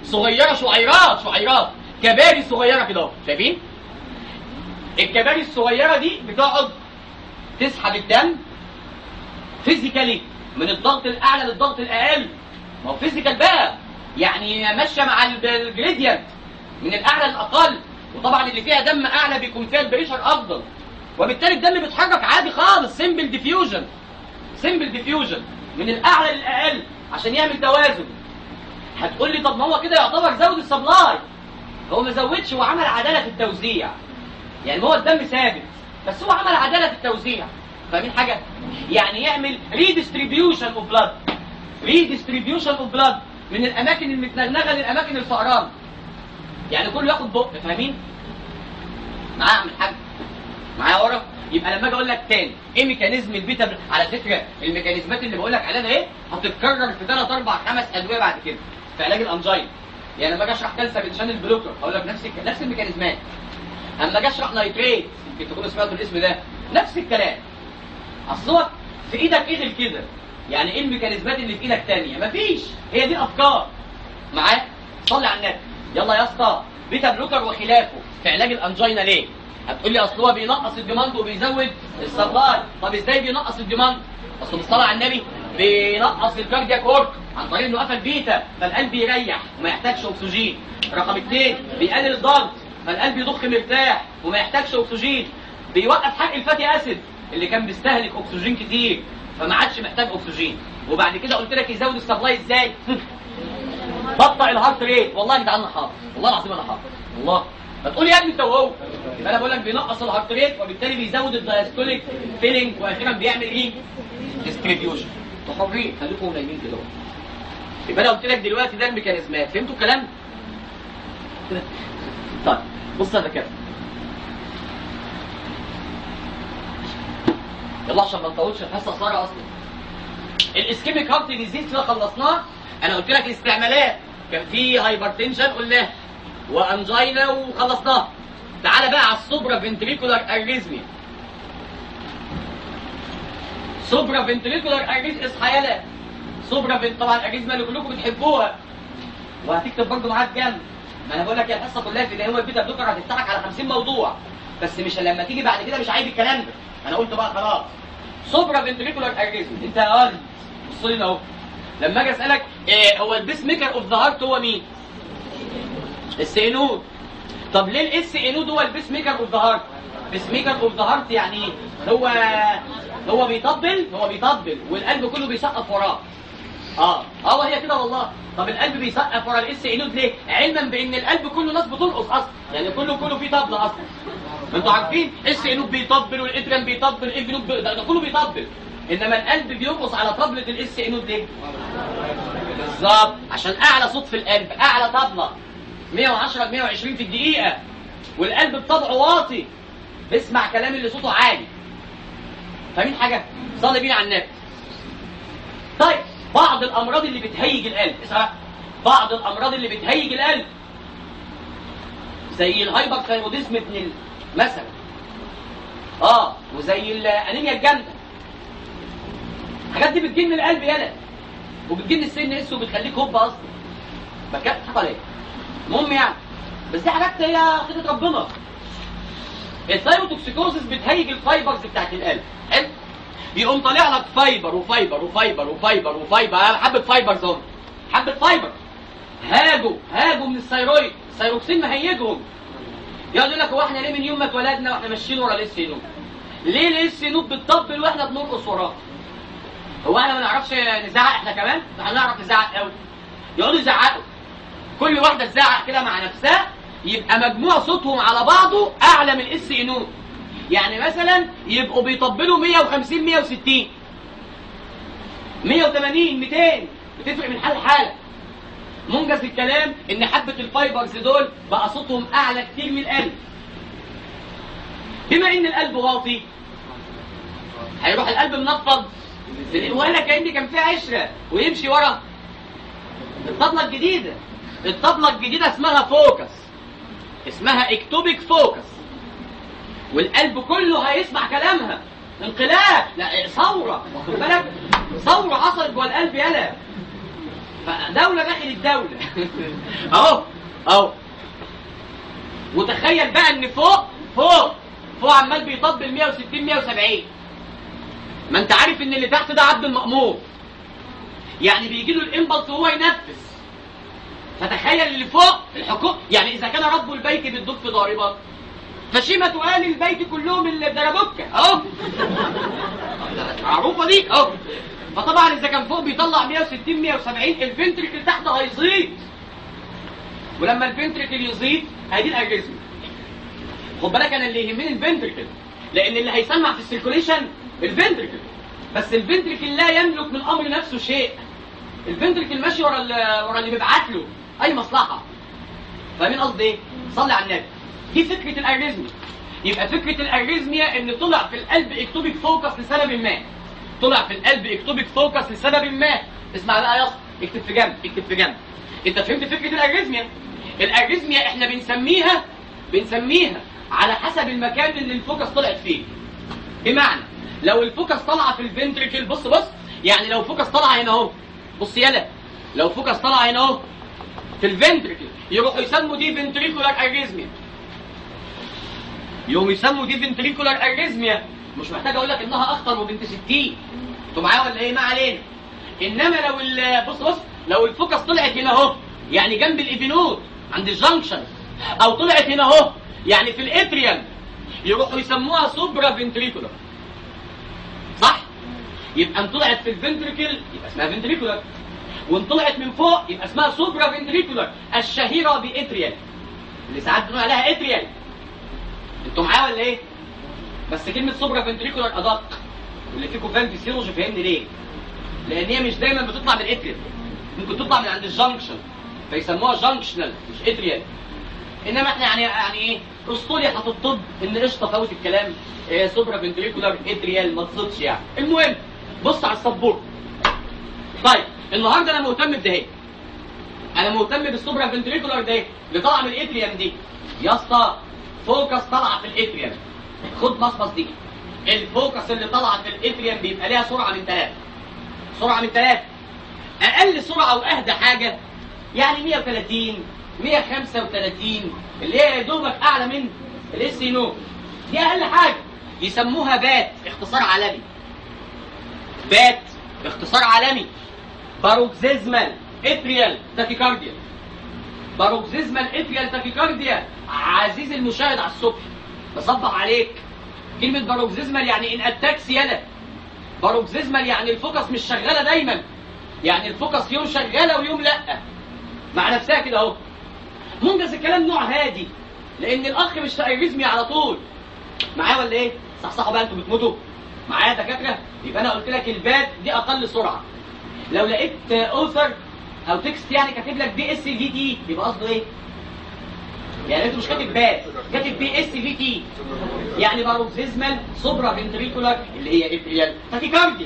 Speaker 1: صغيره شعيرات شعيرات كباري صغيره كده اهو شايفين الكباري الصغيره دي بتقعد تسحب الدم فيزيكالي من الضغط الاعلى للضغط الاقل ما هو فيزيكال بقى يعني ماشيه مع ال- الجريدينت من الاعلى للاقل وطبعا اللي فيها دم اعلى بيكون فيها البريشر افضل وبالتالي الدم بيتحرك عادي خالص سيمبل ديفيوجن سيمبل ديفيوجن من الاعلى للاقل عشان يعمل توازن هتقول لي طب ما هو كده يعتبر زود السبلاي هو ما زودش هو عمل عداله في التوزيع يعني هو الدم ثابت بس هو عمل عداله في التوزيع فاهمين حاجه يعني يعمل ريديستريبيوشن اوف بلاد ريديستريبيوشن اوف بلاد من الاماكن المتنغنغه للاماكن الفقران يعني كله ياخد بق فاهمين معايا اعمل حاجه معايا ورا يبقى لما اجي اقول لك تاني ايه ميكانيزم البيتا بل- على فكره الميكانيزمات اللي بقول لك عليها ايه هتتكرر في ثلاث اربع خمس ادويه بعد كده في علاج الانجين يعني لما اجي اشرح كالسيوم بنشان البلوكر هقول لك نفس الك- نفس الميكانيزمات اما اجي اشرح نايتريت يمكن تكونوا سمعتوا الاسم ده نفس الكلام اصل هو في ايدك ايه غير كده يعني ايه الميكانيزمات اللي في ايدك تانية مفيش هي دي الافكار معايا صلي على النبي يلا يا اسطى بيتا بلوكر وخلافه في علاج الانجينا ليه هتقول لي اصل هو بينقص الديماند وبيزود السبلاي طب ازاي بينقص الديماند اصل بالصلاه على النبي بينقص الكاردياك ورك عن طريق انه قفل بيتا فالقلب يريح وما يحتاجش اكسجين رقم اثنين بيقلل الضغط فالقلب يضخ مرتاح وما يحتاجش اكسجين بيوقف حرق الفاتي اسيد اللي كان بيستهلك اكسجين كتير فما عادش محتاج اكسجين وبعد كده قلت لك يزود السبلاي ازاي بطأ الهارت ريت والله يا جدعان انا حافظ والله العظيم انا حافظ والله ما تقول يا ابني انت وهو يبقى انا بقول لك بينقص الهارت ريت وبالتالي بيزود الدايستوليك فيلينج واخيرا بيعمل ايه؟ ديستريبيوشن انتوا حرين خليكم نايمين كده اهو. يبقى انا قلت لك دلوقتي ده الميكانيزمات فهمتوا الكلام؟ طيب بص يا دكاتره يلا عشان ما نطولش الحصه قصيره اصلا الاسكيميك هارت ديزيز كده خلصناه انا قلت لك استعمالات كان في هايبرتنشن قلناه وانجينا وخلصناه تعالى بقى على السوبرا فنتريكولار اريزميا سوبرا فنتريكولار اريزميا اصحى يلا سوبرا فين طبعا الاريزميا اللي كلكم بتحبوها وهتكتب برضه معاك جنب ما انا بقول لك يا الحصه كلها في هو البيتا بلوكر هتفتحك على 50 موضوع بس مش لما تيجي بعد كده مش عايز الكلام ده انا قلت بقى خلاص سوبرا فنتريكولار اريزميا انت يا ولد بص لي اهو لما اجي اسالك إيه هو البيس ميكر اوف ذا هارت هو مين؟ السينود طب ليه الاس انود هو البيس ميكر اوف ذا هارت؟ بيس ميكر اوف ذا هارت يعني ايه؟ هو هو بيطبل هو بيطبل والقلب كله بيسقف وراه اه اه هي كده والله طب القلب بيسقف ورا الاس انود ليه؟ علما بان القلب كله ناس بترقص اصلا يعني كله كله فيه طبله اصلا انتوا عارفين اس انود بيطبل والادريان بيطبل ايه جنوب ده, ده كله بيطبل انما القلب بيرقص على طبله الاس انود ليه؟ بالظبط عشان اعلى صوت في القلب اعلى طبله 110 ل 120 في الدقيقه والقلب بطبعه واطي بيسمع كلام اللي صوته عالي فاهمين حاجه صلي بينا على النبي طيب بعض الامراض اللي بتهيج القلب اسمع بعض الامراض اللي بتهيج القلب زي الهايبر ثايروديزم ابن ال- مثلا اه وزي الانيميا الجامده الحاجات دي بتجن القلب يالا وبتجن السن اس وبتخليك هوب اصلا بكات حصل ايه المهم يعني بس دي حاجات هي خطه ربنا الثايروتوكسيكوزس بتهيج الفايبرز بتاعت القلب حلو يقوم طالع لك فايبر وفايبر وفايبر وفايبر وفايبر حبه فايبرز اهو حبه فايبر هاجوا هاجوا من الثيرويد الثيروكسين مهيجهم يقعد يقول لك هو احنا ليه من يوم ما اتولدنا واحنا ماشيين ورا الاس نوب ليه الاس نوب بتطبل واحنا بنرقص وراه هو احنا ما نعرفش نزعق احنا كمان احنا نعرف نزعق قوي يقعدوا يزعقوا كل واحده تزعق كده مع نفسها يبقى مجموع صوتهم على بعضه اعلى من الاس انود يعني مثلا يبقوا بيطبلوا 150 160 180 200 بتفرق من حال لحاله منجز الكلام ان حبه الفايبرز دول بقى صوتهم اعلى كتير من القلب بما ان القلب واطي هيروح القلب منفض ولا كان كان فيه عشره ويمشي ورا الطبله الجديده الطبله الجديده اسمها فوكس اسمها اكتوبيك فوكس والقلب كله هيسمع كلامها انقلاب لا ثوره واخد بالك ثوره حصلت جوه القلب يلا فدولة داخل الدولة اهو اهو وتخيل بقى ان فوق فوق فوق عمال بيطبل 160 170 ما انت عارف ان اللي تحت ده عبد المأمور يعني بيجي له الامبلس وهو ينفذ فتخيل اللي فوق الحكومة يعني اذا كان رب البيت بالدف ضاربا فشيمة آل البيت كلهم اللي بدربوكة اهو معروفة دي اهو فطبعا اذا كان فوق بيطلع 160 170 الفنتركل تحت هيزيد ولما الفنتركل يزيد هيدي الارجزم خد بالك انا اللي يهمني الفنتركل لان اللي هيسمع في السيركوليشن الفنتركل بس الفنتركل لا يملك من امر نفسه شيء الفنتركل ماشي ورا ال- ورا اللي بيبعت له اي مصلحه فاهمين قصدي ايه؟ صلي على النبي دي فكره الاريزميا يبقى فكره الاريزميا ان طلع في القلب اكتوبيك فوكس لسبب ما طلع في القلب اكتوبيك فوكس لسبب ما اسمع بقى يا اسطى اكتب في جنب اكتب في جنب انت فهمت فكره الاريزميا الاريزميا احنا بنسميها بنسميها على حسب المكان اللي الفوكس طلعت فيه بمعنى لو الفوكس طالعه في الفنتريكل بص بص يعني لو فوكس طالعه هنا اهو بص يلا لو فوكس طالعه هنا اهو في الفنتريكل يروحوا يسموا دي فنتريكولار اريزميا يقوم يسموا دي فنتريكولار اريزميا مش محتاج اقول لك انها اخطر وبنت 60 انتوا معايا ولا ايه ما علينا انما لو ال- بص بص لو الفوكس طلعت هنا اهو يعني جنب الايفينود عند الجنكشن او طلعت هنا اهو يعني في الاتريال يروحوا يسموها سوبرا فنتريكولار صح يبقى ان طلعت في الفنتريكل يبقى اسمها فنتريكولار وان طلعت من فوق يبقى اسمها سوبرا فنتريكولار الشهيره باتريال اللي ساعات بنقول عليها اتريال انتوا معايا ولا ايه بس كلمه سوبرا فنتريكولار ادق واللي فيكم فاهم فيسيولوجي فهمني ليه لان هي مش دايما بتطلع من الاتريال ممكن تطلع من عند الجنكشن فيسموها جنكشنال مش اتريال انما احنا يعني يعني ايه اسطورية الطب ان قشطه فوت الكلام إيه سوبرا فنتريكولار اتريال ما تصدش يعني المهم بص على السبورت طيب النهارده انا مهتم بده اهي انا مهتم بالسوبرا فنتريكولار ده اللي طالعه من الاتريال دي يا اسطى فوكس طالعه في الاتريال خد مصمص دي الفوكس اللي طالعه في الاتريال بيبقى ليها سرعه من ثلاثه سرعه من ثلاثه اقل سرعه واهدى حاجه يعني 130 135 اللي هي يا دوبك اعلى من الاس نو دي اقل حاجه يسموها بات اختصار عالمي بات اختصار عالمي باروكسيزمال اتريال تاكيكارديا باروكسيزمال اتريال تاكيكارديا عزيزي المشاهد على الصبح بصبح عليك كلمة باروكسيزمال يعني ان اتاكس يلا باروكسيزمال يعني الفوكس مش شغالة دايما يعني الفوكس يوم شغالة ويوم لا مع نفسها كده اهو منجز الكلام نوع هادي لان الاخ مش في اريزمي على طول معايا ولا ايه صحصحوا بقى انتوا بتموتوا معايا يا دكاتره يبقى انا قلت لك الباد دي اقل سرعه لو لقيت اوثر او تكست يعني كاتب لك بي اس في تي يبقى قصده ايه يعني انت مش كاتب باد كاتب بي اس في تي يعني باروكسيزمال سوبرا فنتريكولار اللي هي ابريال تاكيكارديا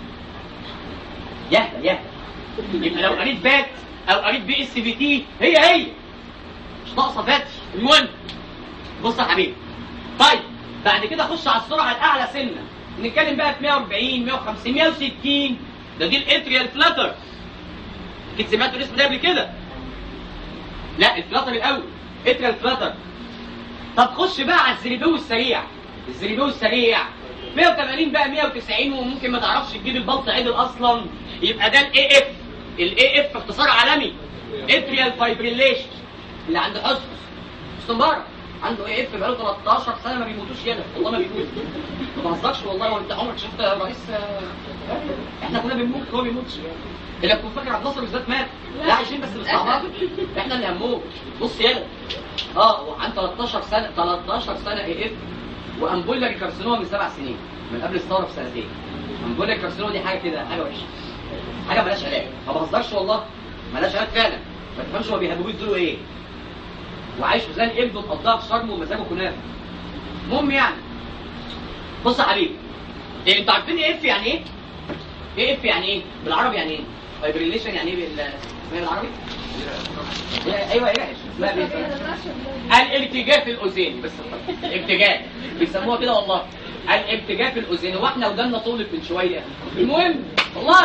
Speaker 1: يهدى يهدى يبقى لو قريت بات او قريت بي اس في تي هي هي مش ناقصه فاتي المهم بص يا حبيبي طيب بعد كده خش على السرعه الاعلى سنه نتكلم بقى في 140 150 160 ده دي الاتريال فلاتر اكيد سمعتوا الاسم ده قبل كده لا الفلاتر الاول اتريال فلاتر طب خش بقى على الزريبيو السريع الزريبيو السريع 180 بقى 190 وممكن ما تعرفش تجيب البلط عدل اصلا يبقى ده الاي اف الاي اف اختصار عالمي اتريال فايبريليشن اللي عند حسن استمبارك عنده اي اف بقاله 13 سنه ما بيموتوش يلا والله ما بيموت ما بهزرش والله وانت عمرك شفت رئيس آه، احنا كنا بنموت هو ما بيموتش الا كنت فاكر عبد الناصر بالذات مات لا عايشين بس مستعبط احنا اللي هنموت بص يلا اه وعن 13 سنه 13 سنه اي اف وامبولاري كارسينوما من سبع سنين من قبل الثوره بسنتين امبولاري كارسينوما دي حاجه كده حاجه وحشه حاجه مالهاش علاج ما بهزرش والله مالهاش علاج فعلا ما تفهمش هو بيهببوه يدوا ايه وعايش في زي ابنه مقضاها في شرم ومزاجه كنافه المهم يعني بص يا حبيبي إيه انتوا عارفين ايه اف يعني ايه؟ ايه اف يعني ايه؟ بالعربي يعني ايه؟ فايبريليشن يعني ايه بال اسمها إيه بالعربي؟ إيه، ايوه ايه اسمها ايه؟ الارتجاف الاذيني بس الارتجاف بيسموها كده والله الارتجاف الاذيني واحنا ودنا طولت من شويه المهم والله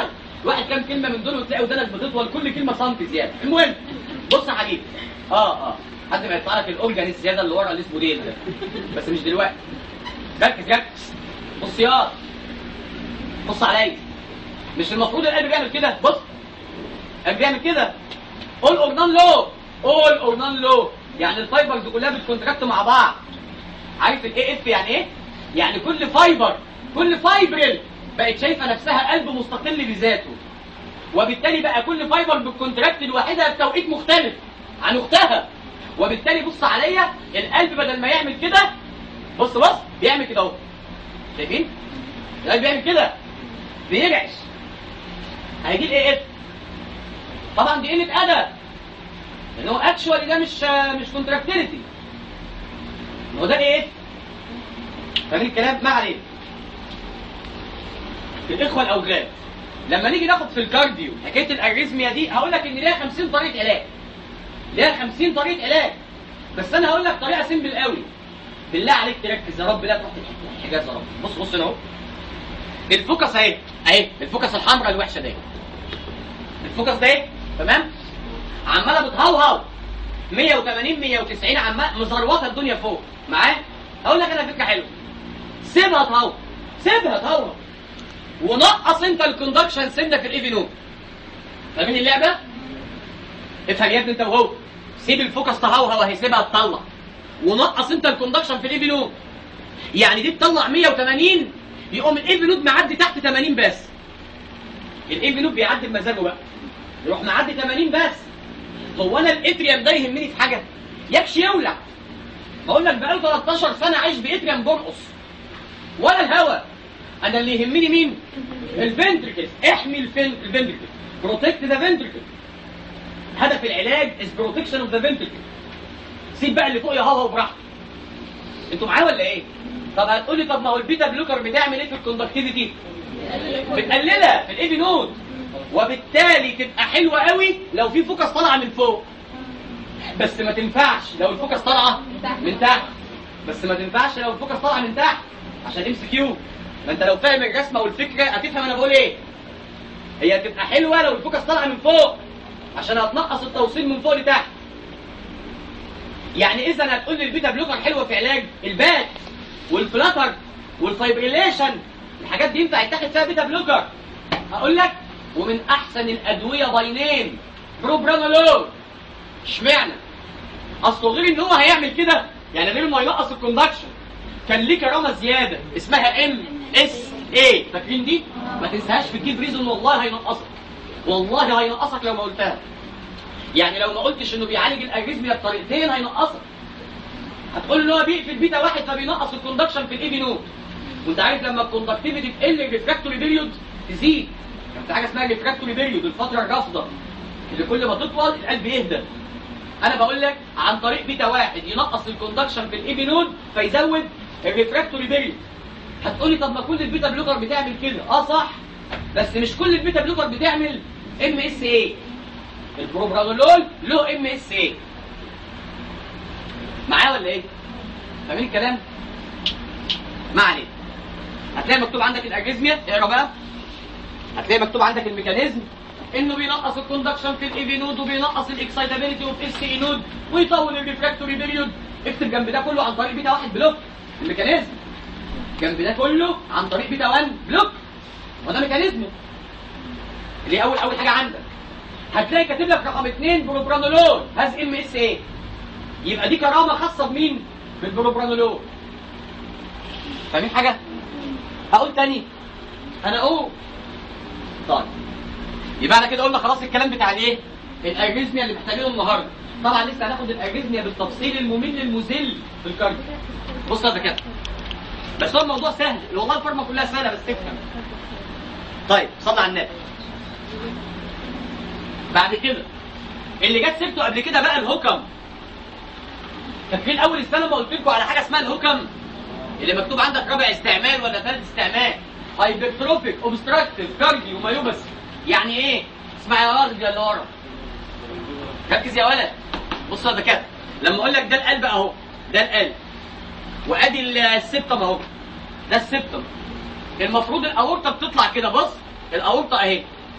Speaker 1: واحد كام كلمه من دول وتلاقي ودانك بتطول كل كلمه سنتي زياده المهم بص يا حبيبي اه اه حد ما يطلع لك الاورجان الزياده اللي ورا اللي اسمه ديل ده بس مش دلوقتي ركز ركز بص يا بص عليا مش المفروض القلب بيعمل كده بص القلب بيعمل كده قول اور نون لو قول اور نون لو يعني الفايبرز كلها بتكونتراكت مع بعض عارف الاي اف يعني ايه يعني كل فايبر كل فايبرل بقت شايفه نفسها قلب مستقل بذاته وبالتالي بقى كل فايبر بالكونتراكت لوحدها في توقيت مختلف عن اختها وبالتالي بص عليا القلب بدل ما يعمل كده بص بص بيعمل كده اهو شايفين القلب بيعمل كده بيرعش هيجي الاي اف طبعا دي قله ادب لان هو اكشوالي ده مش مش كونتراكتيليتي هو ده ايه فاهمين الكلام ما عليه الاخوه الاوغاد لما نيجي ناخد في الكارديو حكايه الاريزميا دي هقول لك ان ليها 50 طريقه علاج ليها 50 طريقه علاج بس انا هقول لك طريقه سيمبل قوي بالله عليك تركز يا رب لا تروح الحجاز يا رب بص بص هنا اهو الفوكس اهي اهي الفوكس الحمراء الوحشه دي الفوكس ده تمام عماله بتهوهو 180 190 عمال مزروطه الدنيا فوق معايا هقول لك انا فكره حلوه سيبها تهوه سيبها تهوه ونقص انت الكوندكشن سنه في الايفي نود فاهمين اللعبه افهم يا ابني انت وهو سيب الفوكس تهوهو هيسيبها تطلع ونقص انت الكوندكشن في الايفي نود يعني دي تطلع 180 يقوم الايفي نود معدي تحت 80 بس الايفي نود بيعدي بمزاجه بقى يروح معدي 80 بس هو انا الاتريم ده يهمني في حاجه يكشي يولع بقول لك بقاله 13 سنه عايش باتريم برقص ولا الهوا انا اللي يهمني مين الفنتركل احمي الفنتركل بروتكت ذا فنتركل هدف العلاج از بروتكشن اوف ذا فنتركل سيب بقى اللي فوق يهوهو براحته انتوا معايا ولا ايه طب هتقول لي طب ما هو البيتا بلوكر بتعمل ايه في الكوندكتيفيتي بتقللها في الايفي نود وبالتالي تبقى حلوه قوي لو في فوكس طالعه من فوق بس ما تنفعش لو الفوكس طالعه من تحت بس ما تنفعش لو الفوكس طالعه من تحت عشان ام سي كيو ما انت لو فاهم الرسمه والفكره هتفهم انا بقول ايه هي هتبقى حلوه لو الفوكس طالعه من فوق عشان هتنقص التوصيل من فوق لتحت يعني اذا هتقول لي البيتا بلوكر حلوه في علاج البات والفلاتر والفايبريليشن الحاجات دي ينفع يتاخد فيها بيتا بلوكر هقول لك ومن احسن الادويه باينين بروبرانولول اشمعنى اصله غير ان هو هيعمل كده يعني غير ما ينقص الكوندكشن كان ليه كرامه زياده اسمها ام اس اي فاكرين دي ما تنساهاش في الجيب ريزون والله هينقصك والله هينقصك لو ما قلتها يعني لو ما قلتش انه بيعالج الاريزميا بطريقتين هينقصك هتقول ان هو بيقفل بيتا واحد فبينقص الكوندكشن في الايفي نود وانت عارف لما الكوندكتيفيتي تقل الريفراكتوري بيريود تزيد كان في حاجه اسمها ريفراكتوري بيريود الفتره الرافضه اللي كل ما تطول القلب يهدى انا بقول لك عن طريق بيتا واحد ينقص الكوندكشن في الايفي نود فيزود الريفراكتوري بيريود هتقول لي طب ما كل البيتا بلوكر بتعمل كده اه صح بس مش كل البيتا بلوكر بتعمل ام اس اي البروبرانولول له ام اس اي معايا ولا ايه فاهمين الكلام ما عليه هتلاقي مكتوب عندك الاجريزميا اقرا بقى هتلاقي مكتوب عندك الميكانيزم انه بينقص الكوندكشن في الاي في نود وبينقص الاكسايتابيلتي اوف اس اي نود ويطول الريفراكتوري بيريود اكتب جنب ده كله عن طريق بيتا واحد بلوك الميكانيزم جنب ده كله عن طريق بيتا 1 بلوك وده ميكانيزم اللي اول اول حاجه عندك هتلاقي كاتب لك رقم اثنين بروبرانولول هاز ام اس اي يبقى دي كرامه خاصه بمين؟ بالبروبرانولول فاهمين حاجه؟ هقول تاني انا اقول طيب يبقى انا كده قلنا خلاص الكلام بتاع الايه؟ الاريزميا اللي محتاجينه النهارده طبعا لسه هناخد الاريزميا بالتفصيل الممل المذل في الكارديو بص يا دكاتره بس هو الموضوع سهل والله الفورمه كلها سهله بس تفهم طيب صلي على النبي بعد كده اللي جت سيرته قبل كده بقى الهكم فاكرين اول السنه ما قلت لكم على حاجه اسمها الهكم اللي مكتوب عندك رابع استعمال ولا ثالث استعمال هايبرتروفيك اوبستراكتيف كارديو مايوبس يعني ايه اسمع يا ولد يا اللي ورا ركز يا ولد بص يا دكاتره لما اقول لك ده القلب اهو ده القلب وادي السبتم اهو ده السبتم المفروض الاورطه بتطلع كده بص الاورطه اهي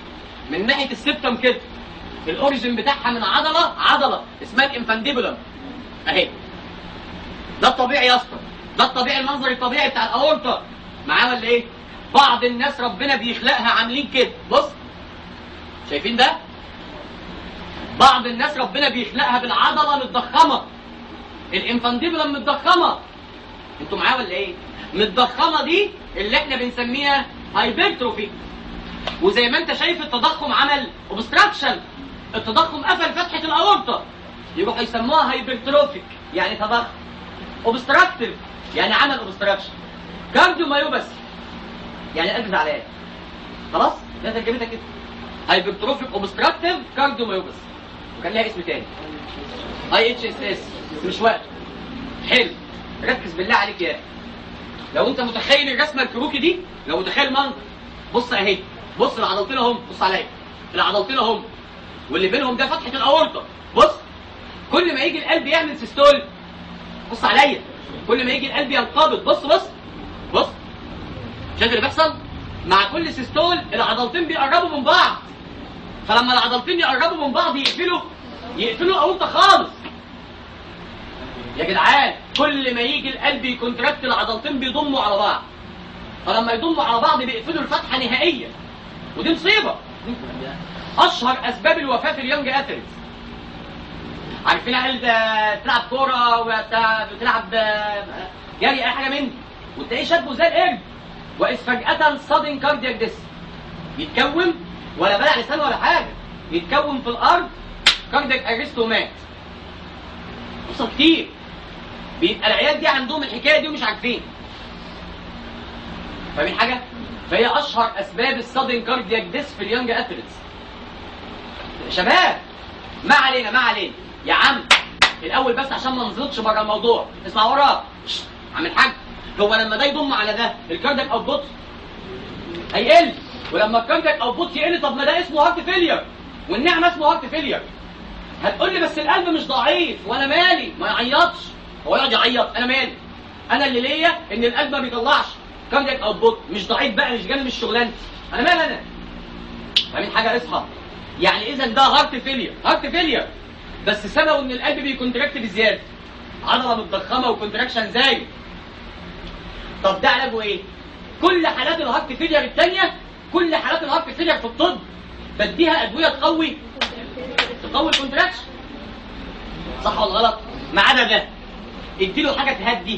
Speaker 1: من ناحيه السبتم كده الاوريجن بتاعها من عضله عضله اسمها الانفانديبولم اهي ده الطبيعي يا اسطى ده الطبيعي المنظر الطبيعي بتاع الاورطه معاه ولا ايه بعض الناس ربنا بيخلقها عاملين كده بص شايفين ده بعض الناس ربنا بيخلقها بالعضله متضخمه الانفانديبولم متضخمه انتوا معايا ولا ايه متضخمه دي اللي احنا بنسميها هايبرتروفي وزي ما انت شايف التضخم عمل اوبستراكشن التضخم قفل فتحه الاورطه يروحوا يسموها هايبرتروفيك يعني تضخم اوبستراكتيف يعني عمل اوبستراكشن كارديو مايوباثي يعني قلب زعلان خلاص ده ترجمتها كده هايبرتروفيك اوبستراكتيف كارديو مايوباثي وكان لها اسم تاني اي اتش اس اس بس مش وقت حلو ركز بالله عليك يا اخي لو انت متخيل الرسمه الكروكي دي لو متخيل منظر بص اهي بص العضلتين اهم بص عليا العضلتين اهم واللي بينهم ده فتحه الاورطه بص كل ما يجي القلب يعمل سيستول بص عليا كل ما يجي القلب ينقبض بص بص بص شايف اللي بيحصل مع كل سيستول العضلتين بيقربوا من بعض فلما العضلتين يقربوا من بعض يقفلوا يقفلوا الاورطه خالص يا جدعان كل ما يجي القلب يكونتراكت العضلتين بيضموا على بعض فلما يضموا على بعض بيقفلوا الفتحه نهائيا ودي مصيبه اشهر اسباب الوفاه في اليونج اثليتس عارفين عيال ده بتلعب كوره وبتاع- بتلعب آه، جري اي حاجه من دي وتلاقيه شاب زي القرد واذ فجاه صادن كاردياك ديس يتكون ولا بلع لسان ولا حاجه يتكون في الارض كاردياك ارست ومات قصة كتير بيبقى العيال دي عندهم الحكايه دي ومش عارفين فاهمين حاجه؟ فهي اشهر اسباب السادن كاردياك ديس في اليونج اثليتس شباب ما علينا ما علينا يا عم الاول بس عشان ما نزلطش بره الموضوع اسمع وراك شت، عم الحاج هو لما ده يضم على ده الكاردياك اوتبوت هيقل ولما الكاردياك اوتبوت يقل طب ما ده اسمه هارت فيلير والنعمه اسمه هارت فيلير هتقول لي بس القلب مش ضعيف وانا مالي ما يعيطش هو يقعد يعيط انا مالي انا اللي ليا ان القلب ما بيطلعش كاردياك اوتبوت مش ضعيف بقى مش جانب مش شغلانتي انا مال انا فاهمين حاجه اصحى يعني اذا ده هارت فيلير هارت فيلير بس سببه ان القلب بيكونتراكت بزياده عضله متضخمه وكونتراكشن زايد طب ده علاجه ايه كل حالات الهارت فيلير الثانيه كل حالات الهارت فيلير في الطب بديها ادويه تقوي تقوي الكونتراكشن صح ولا غلط ما عدا ده اديله حاجه تهدي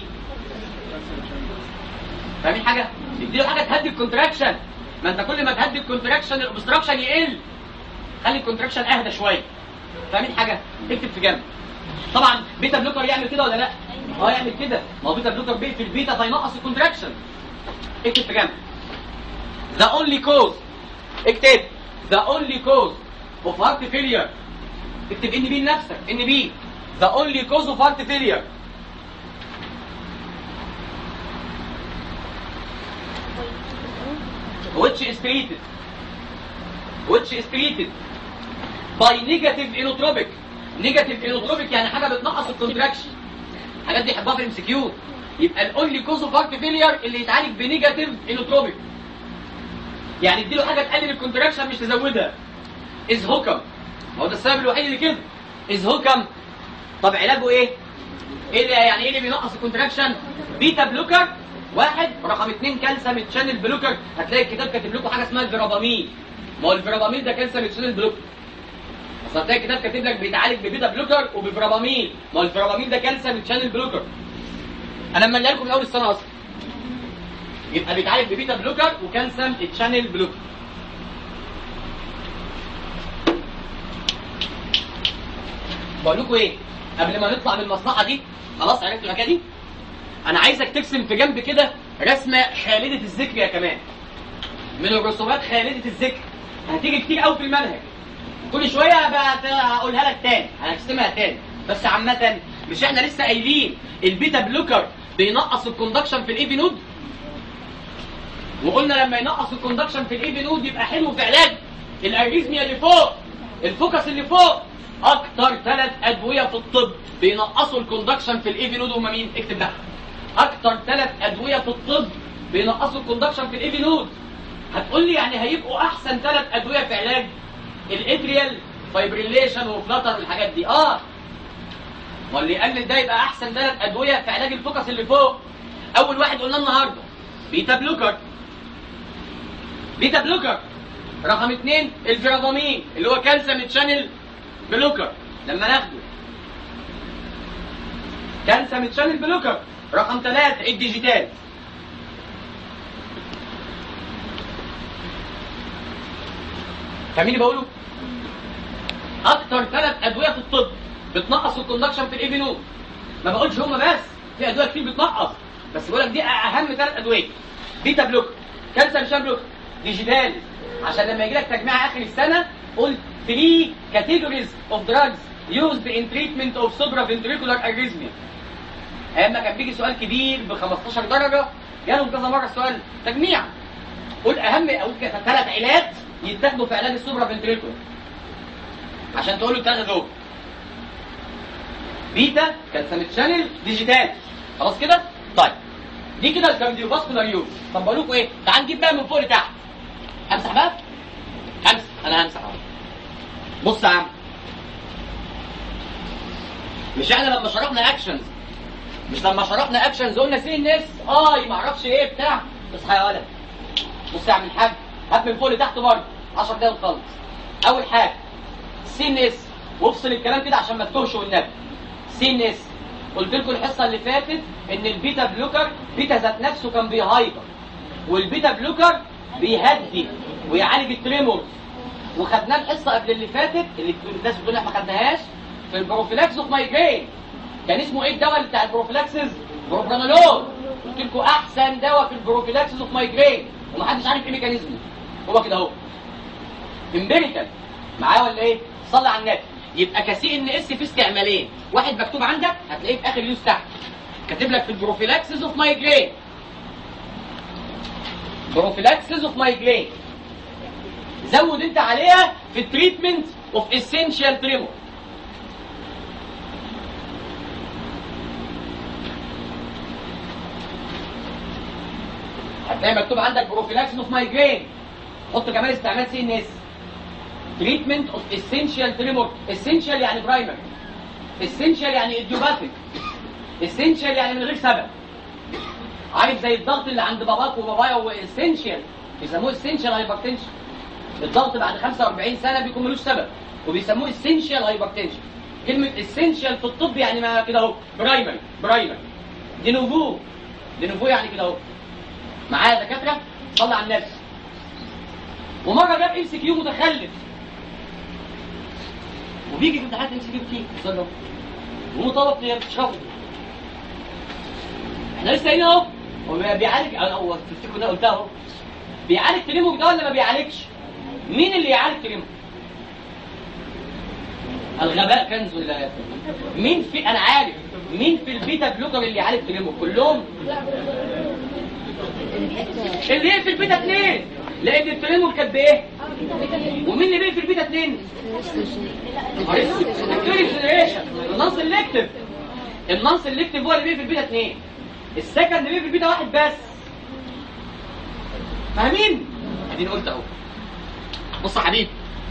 Speaker 1: فاهمين حاجه اديله حاجه تهدي الكونتراكشن ما انت كل ما تهدي الكونتراكشن الاوبستراكشن يقل خلي الكونتراكشن اهدى شويه فاهمين حاجه اكتب في جنب طبعا بيتا بلوكر يعمل كده ولا لا اه يعمل كده ما هو بيتا بلوكر بيقفل البيتا فينقص الكونتراكشن اكتب في جنب the only cause اكتب the only cause of heart failure اكتب ان بي لنفسك ان بي the only cause of heart failure which is treated which is treated by negative inotropic negative inotropic يعني حاجه بتنقص الكونتراكشن الحاجات دي يحبها في الام سي كيو يبقى الاونلي كوز اوف هارت فيلير اللي يتعالج بنيجاتيف انوتروبيك يعني اديله حاجه تقلل الكونتراكشن مش تزودها از هوكم هو ده السبب الوحيد اللي كده از هوكم طب علاجه ايه؟ ايه اللي يعني ايه اللي بينقص الكونتراكشن؟ بيتا بلوكر واحد رقم اثنين كالسيوم تشانل بلوكر هتلاقي الكتاب كاتب لكم حاجه اسمها الفيرابامين ما هو الفيرابامين ده كالسيوم تشانل بلوكر اصل هتلاقي الكتاب كاتب لك بيتعالج ببيتا بلوكر وبفيرابامين ما هو الفيرابامين ده كالسيوم تشانل بلوكر انا لما لكم من اول السنه اصلا يبقى بيتعالج ببيتا بلوكر وكالسيوم تشانل بلوكر بقول لكم ايه قبل ما نطلع من المصلحه دي خلاص عرفت الحكايه دي انا عايزك ترسم في جنب كده رسمه خالده الذكر يا كمان من الرسومات خالده الذكر هتيجي كتير قوي في المنهج كل شويه بقى هقولها لك تاني هنرسمها تاني بس عامه مش احنا لسه قايلين البيتا بلوكر بينقص الكوندكشن في الاي بي نود وقلنا لما ينقص الكوندكشن في الاي بي نود يبقى حلو في علاج الاريزميا اللي فوق الفوكس اللي فوق اكتر ثلاث ادويه في الطب بينقصوا الكوندكشن في الاي بي نود هم مين اكتب ده اكتر ثلاث ادويه في الطب بينقصوا الكوندكشن في الاي بي نود هتقول لي يعني هيبقوا احسن ثلاث ادويه في علاج الاتريال فايبريليشن وفلتر والحاجات دي اه ما اللي يقلل ده يبقى احسن ثلاث ادويه في علاج الفوكس اللي فوق اول واحد قلنا النهارده بيتا بلوكر بيتا بلوكر رقم اثنين الفيرابامين اللي هو كالسيوم تشانل بلوكر لما ناخده كالسيوم تشانل بلوكر رقم ثلاثة الديجيتال فاهمين اللي بقوله؟ اكتر ثلاث ادويه في الطب بتنقص الكوندكشن في الاي نود ما بقولش هم بس في ادويه كتير بتنقص بس بقول لك دي اهم ثلاث ادويه بيتا بلوك كالسيوم شان بلوك ديجيتال عشان لما يجي لك تجميع اخر السنه قلت 3 categories of drugs used in treatment of supraventricular arrhythmia ايام ما كان بيجي سؤال كبير ب 15 درجه جالهم كذا مره السؤال تجميع قول اهم اقول ثلاث علاج يتاخدوا في علاج السوبرا فنتريكولار عشان تقول له الثلاثه دول بيتا كالسيوم شانل ديجيتال خلاص كده طيب دي كده الكارديو فاسكولار يوز طب بقول لكم ايه تعال نجيب بقى من فوق لتحت امسح بقى امسح انا همسح اهو بص يا عم مش احنا لما شرحنا اكشنز مش لما شرحنا اكشنز قلنا سي الناس اي ما اعرفش ايه بتاع اصحى يا ولد بص يا عم الحاج هات من فوق لتحت برضه 10 دقايق وتخلص اول حاجه سي ان اس وافصل الكلام كده عشان ما تتوهش والنبي سي ان اس قلت لكم الحصه اللي فاتت ان البيتا بلوكر بيتا ذات نفسه كان بيهايبر والبيتا بلوكر بيهدي ويعالج التريمورز وخدناه الحصه قبل اللي فاتت اللي الناس بتقول احنا ما خدناهاش في البروفيلاكس اوف مايجرين كان اسمه ايه الدواء بتاع البروفيلاكسز بروبرانولول قلت لكم احسن دواء في البروفيلاكسز اوف مايجرين ومحدش عارف ايه ميكانيزمه هو كده اهو امبيريكال معاه ولا ايه صلي على النبي يبقى كسي ان اس في استعمالين واحد مكتوب عندك هتلاقيه في اخر يوز تحت كاتب لك في البروفيلاكسز اوف مايجرين بروفيلاكسز اوف مايجرين زود انت عليها في التريتمنت اوف اسينشال تريمور هتلاقي مكتوب عندك بروفيلاكسز اوف مايجرين حط كمان استعمال سي ان اس تريتمنت اوف اسينشال تريمور اسينشال يعني برايمري اسينشال يعني اديوباثيك اسينشال يعني من غير سبب عارف زي الضغط اللي عند باباك وبابايا هو اسينشال بيسموه اسينشال هايبرتنشن الضغط بعد 45 سنه بيكون ملوش سبب وبيسموه اسينشال هايبرتنشن كلمه اسينشال في الطب يعني ما كده اهو برايمري برايمري دينوفو دينوفو يعني كده اهو معايا دكاتره صلي على النبي ومره جاب ام سي كيو متخلف وبيجي في امتحانات ام سي كيو كتير استنى ومطالب تشرحه احنا لسه هنا اهو هو بيعالج هو تفتكروا ده قلتها اهو بيعالج تريموك ده ولا ما بيعالجش؟ مين اللي يعالج تريموك؟ الغباء كنز ولا مين في انا عارف مين في البيتا بلوكر اللي يعالج تريموك كلهم؟ اللي هي في البيتا 2 لان التريمور كانت بايه؟ ومين اللي بيه في البيتا 2 الجنريشن النون سيلكتيف النون سيلكتيف هو اللي بيه في البيتا 2 السكند بيه في البيتا واحد بس فاهمين؟ اديني قلت اهو بص يا حبيبي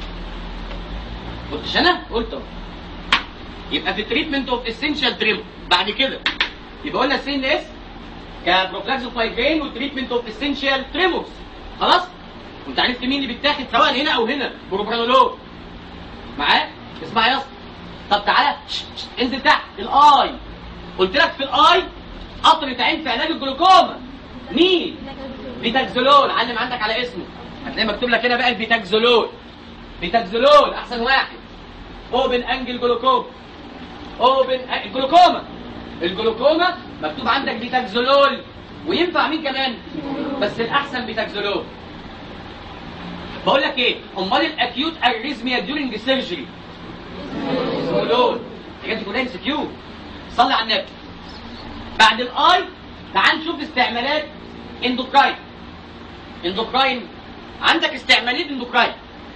Speaker 1: قلتش انا؟ قلت اهو يبقى في التريتمنت اوف اسينشال تريم بعد كده يبقى قلنا السي ان اس كبروفلاكس اوف مايجرين وتريتمنت اوف اسينشال تريمورز خلاص وانت عرفت مين اللي بيتاخد سواء هنا او هنا بروبرانولول معاه اسمع يا اسطى طب تعالى شش، شش، انزل تحت الاي قلت لك في الاي قطرة عين في علاج الجلوكوما مين بيتاكزولول علم عندك على اسمه هتلاقي مكتوب لك هنا بقى البيتاكزولول بيتاكزولول احسن واحد اوبن انجل جلوكوما اوبن جلوكوما الجلوكوما مكتوب عندك بيتاكزولول وينفع مين كمان بس الاحسن بيتاكزولول بقول لك ايه امال الاكيوت اريزميا ديورنج سيرجري زولول الحاجات دي كلها ام كيو صلي على النبي بعد الاي تعال نشوف استعمالات اندوكراين اندوكراين عندك استعمالين اندوكراين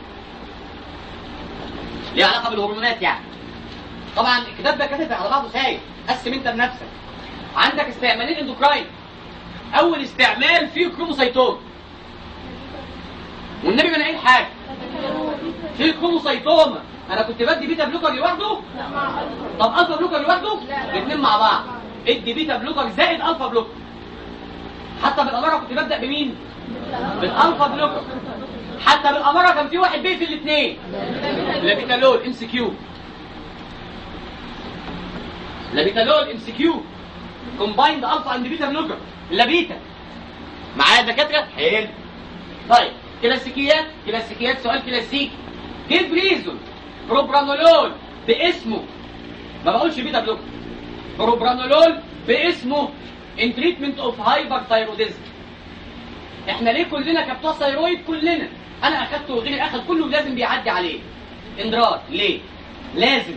Speaker 1: ليها علاقه بالهرمونات يعني طبعا الكتاب ده كاتب على بعضه سايب قسم انت بنفسك عندك استعمالين اندوكراين اول استعمال فيه كروموسيتوم والنبي ما نقول حاجه في الكروموسايتوما انا كنت بدي بيتا بلوكر لوحده طب الفا بلوكر لوحده الاثنين مع بعض ادي بيتا بلوكر زائد الفا بلوكر حتى بالاماره كنت ببدا بمين بالالفا بلوكر حتى بالاماره كان في واحد بيقفل الاثنين لابيتالول ام سي كيو لابيتالول ام سي كيو كومبايند الفا اند بيتا بلوكر لابيتا معايا دكاتره حلو طيب كلاسيكيات كلاسيكيات سؤال كلاسيكي جيب ريزون بروبرانولول باسمه ما بقولش بيتا بلوكر بروبرانولول باسمه ان تريتمنت اوف هايبر ثايروديزم احنا ليه كلنا كبتوع ثايرويد كلنا انا اخدته وغيري اخد كله لازم بيعدي عليه اندرار ليه لازم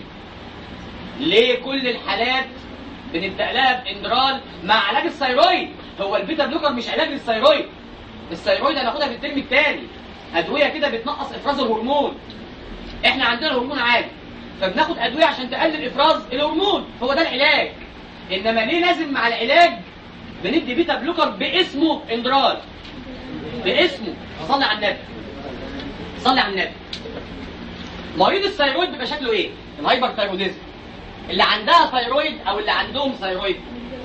Speaker 1: ليه كل الحالات بنبدا لها باندرال مع علاج الثايرويد هو البيتا بلوكر مش علاج للثايرويد الثايرويد هناخدها في الترم الثاني ادويه كده بتنقص افراز الهرمون احنا عندنا الهرمون عالي فبناخد ادويه عشان تقلل افراز الهرمون هو ده العلاج انما ليه لازم مع العلاج بندي بيتا بلوكر باسمه اندرال باسمه صلي على النبي صلي على النبي مريض الثايرويد بيبقى شكله ايه الهايبر ثايروديزم اللي عندها ثايرويد او اللي عندهم ثايرويد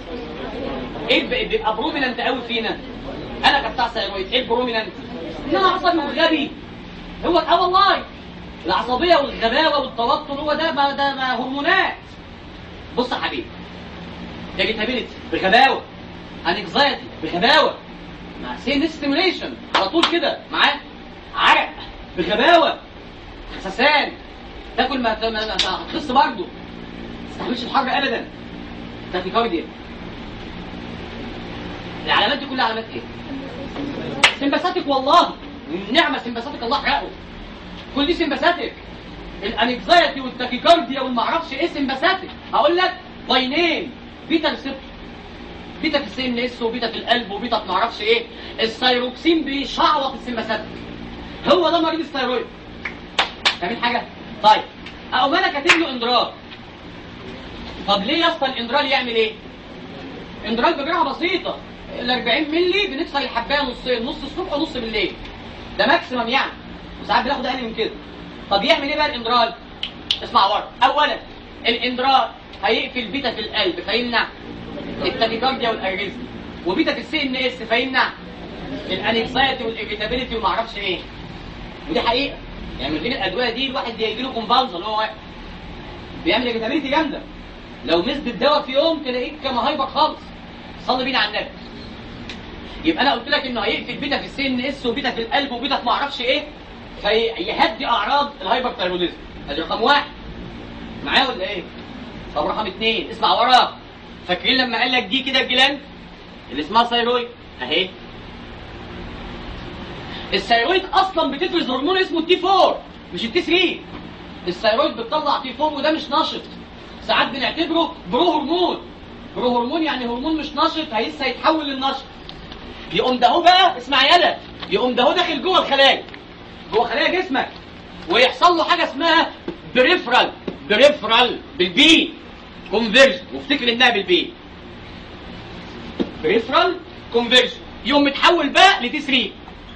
Speaker 1: ايه بيبقى- بيبقى بروميننت قوي فينا انا كبتاع ثايرويد ايه البروميننت ان انا عصبي وغبي هو اه والله العصبيه والغباوه والتوتر هو ده ما ده ما هرمونات بص يا حبيبي irritability بغباوه anxiety بغباوه مع سين ستيميوليشن على طول كده معاه عرق بغباوه خسسان تاكل ما ما- ما هتخس برضه ما تستحملش الحر ابدا تاكيكارديا العلامات دي كلها علامات ايه؟ سمباثيك والله النعمه سمباثيك الله حرقه كل دي سمباثيك الانكزايتي والتاكيكارديا والمعرفش ايه سمباثيك هقول لك باينين بيتا ريسبتور بيتا في السي ان اس وبيتا في القلب وبيتا في معرفش ايه الثايروكسين بيشعوط السمباثيك هو ده مريض الثايرويد فاهمين حاجه؟ طيب اقوم انا كاتب له اندرال طب ليه يا اسطى الاندرال يعمل ايه؟ اندرال بجرعه بسيطه ال 40 مللي بندخل الحبايه نصين نص الصبح ونص بالليل ده ماكسيمم يعني وساعات بناخد اقل من كده طب يعمل ايه بقى الاندرال؟ اسمع ورا اولا الاندرال هيقفل بيتا في القلب فيمنع التاكيكارديا والاريزم وبيتا في السي ان اس فيمنع الانكزايتي والاريتابيلتي ومعرفش ايه ودي حقيقه يعني من غير الادويه دي الواحد بيجي له كومبالزن هو واقف بيعمل اريتابيلتي جامده لو مسد الدواء في يوم تلاقيك كما هايبر خالص صلي بينا على النبي يبقى انا قلت لك انه هيقفل بيتا في السي ان اس وبيتا في القلب وبيتا في معرفش ايه فيهدي اعراض الهايبر ثايروديزم ادي رقم واحد معايا ولا ايه؟ طب رقم اثنين اسمع وراه فاكرين لما قال لك دي كده الجلاند اللي اسمها ثايرويد اهي الثايرويد اصلا بتفرز هرمون اسمه التي 4 مش التي 3 الثايرويد بتطلع تي 4 وده مش نشط ساعات بنعتبره برو هرمون برو هرمون يعني هرمون مش نشط لسه هيتحول للنشط يقوم ده هو بقى اسمع يالا يقوم ده هو داخل جوه الخلايا جوه خلايا جسمك ويحصل له حاجه اسمها بريفرال بريفرال بالبي كونفيرجن وافتكر انها بالبي بريفرال كونفيرجن يقوم متحول بقى لتي 3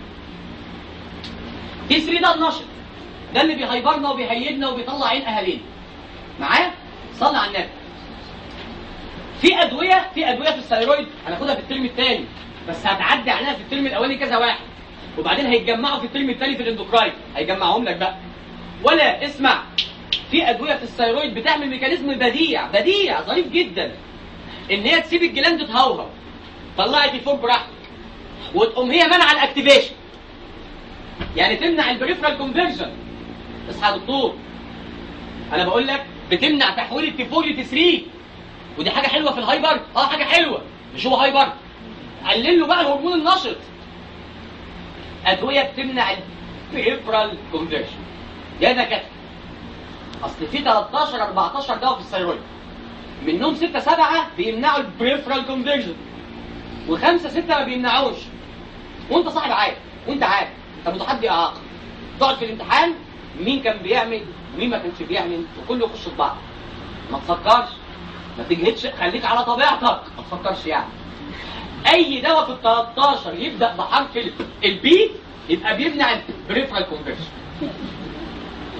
Speaker 1: تي 3 ده النشط ده اللي بيهيبرنا وبيهيجنا وبيطلع عين اهالينا معايا صلي على النبي في ادويه في ادويه في الثيرويد هناخدها في الترم الثاني بس هتعدي عليها في الترم الاولاني كذا واحد وبعدين هيتجمعوا في الترم الثاني في الاندوكراين هيجمعهم لك بقى ولا اسمع في ادويه في الثيرويد بتعمل ميكانيزم بديع بديع ظريف جدا ان هي تسيب الجلاند تهوهو طلعت الفوق براحتك وتقوم هي منع الاكتيفيشن يعني تمنع البريفرال كونفرجن اصحى يا دكتور انا بقول لك بتمنع تحويل التيفور لتي 3 ودي حاجه حلوه في الهايبر اه حاجه حلوه مش هو هايبر قلل له بقى الهرمون النشط ادويه بتمنع البريفرال كونفرجن يا دكاتره اصل في 13 14 دواء في الثيرويد منهم 6 7 بيمنعوا البريفرال كونفرجن وخمسه سته ما بيمنعوش وانت صاحب عارف وانت عارف انت متحدي اعاقه تقعد في الامتحان مين كان بيعمل ومين ما كانش بيعمل وكله يخش في بعض ما تفكرش ما تجهدش خليك على طبيعتك ما تفكرش يعني اي دواء في ال 13 يبدا بحرف البي يبقى بيمنع البريفرال كونفرجن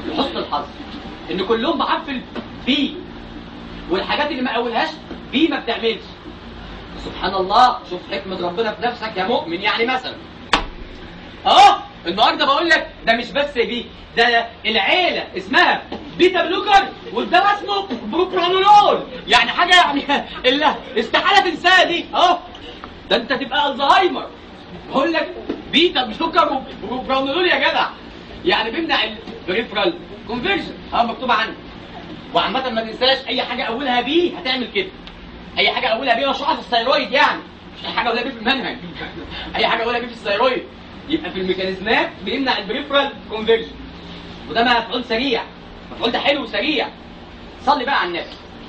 Speaker 1: لحسن الحظ ان كلهم بحرف البي والحاجات اللي ما اقولهاش بي ما بتعملش سبحان الله شوف حكمة ربنا في نفسك يا مؤمن يعني مثلا اهو النهارده بقول لك ده مش بس بي ده العيله اسمها بيتا بلوكر والدواء اسمه بروبرانولول يعني حاجه يعني الا استحاله تنساها دي اهو ده انت تبقى الزهايمر بقول لك بيتا بلوكر وبروبرانولول يا جدع يعني بيمنع البريفرال كونفرجن اه مكتوبه عندي وعامة ما تنساش أي حاجة أولها بي هتعمل كده. أي حاجة أولها بي مشروعها في الثيرويد يعني. مش أي حاجة أولها بي في المنهج. أي حاجة أولها بي في الثيرويد. يبقى في الميكانيزمات بيمنع البريفرال كونفرجن. وده مفعول سريع. مفعول ده حلو وسريع. صلي بقى على النبي.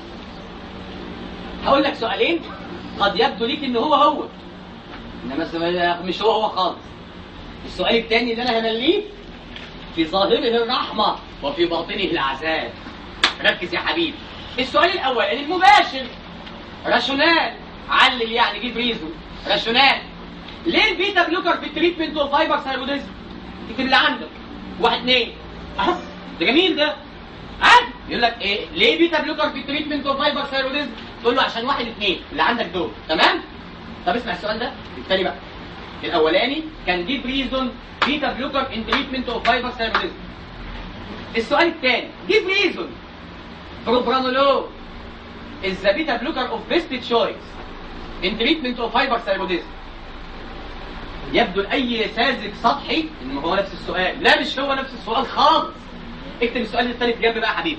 Speaker 1: هقول لك سؤالين قد يبدو ليك إن هو هو. إنما السؤال مش هو هو خالص. السؤال الثاني اللي أنا همليه في ظاهره الرحمة وفي باطنه العذاب. ركز يا حبيبي السؤال الاول المباشر راشونال علل يعني جيب ريزون راشونال ليه البيتا بلوكر في التريتمنت اوف فايبر ثايروديزم تكتب اللي عندك واحد اثنين اهو ده جميل ده عادي يقول لك ايه ليه بيتا بلوكر في التريتمنت اوف فايبر ثايروديزم تقول له عشان واحد اثنين اللي عندك دول تمام طب اسمع السؤال ده الثاني بقى الاولاني كان جيب ريزون بيتا بلوكر ان تريتمنت اوف فايبر ثايروديزم السؤال الثاني جيب ريزون Propranolol is the beta blocker of best choice in treatment of hyperthyroidism. يبدو لأي ساذج سطحي إن هو نفس السؤال، لا مش هو نفس السؤال خالص. اكتب السؤال الثالث جنب بقى يا حبيبي.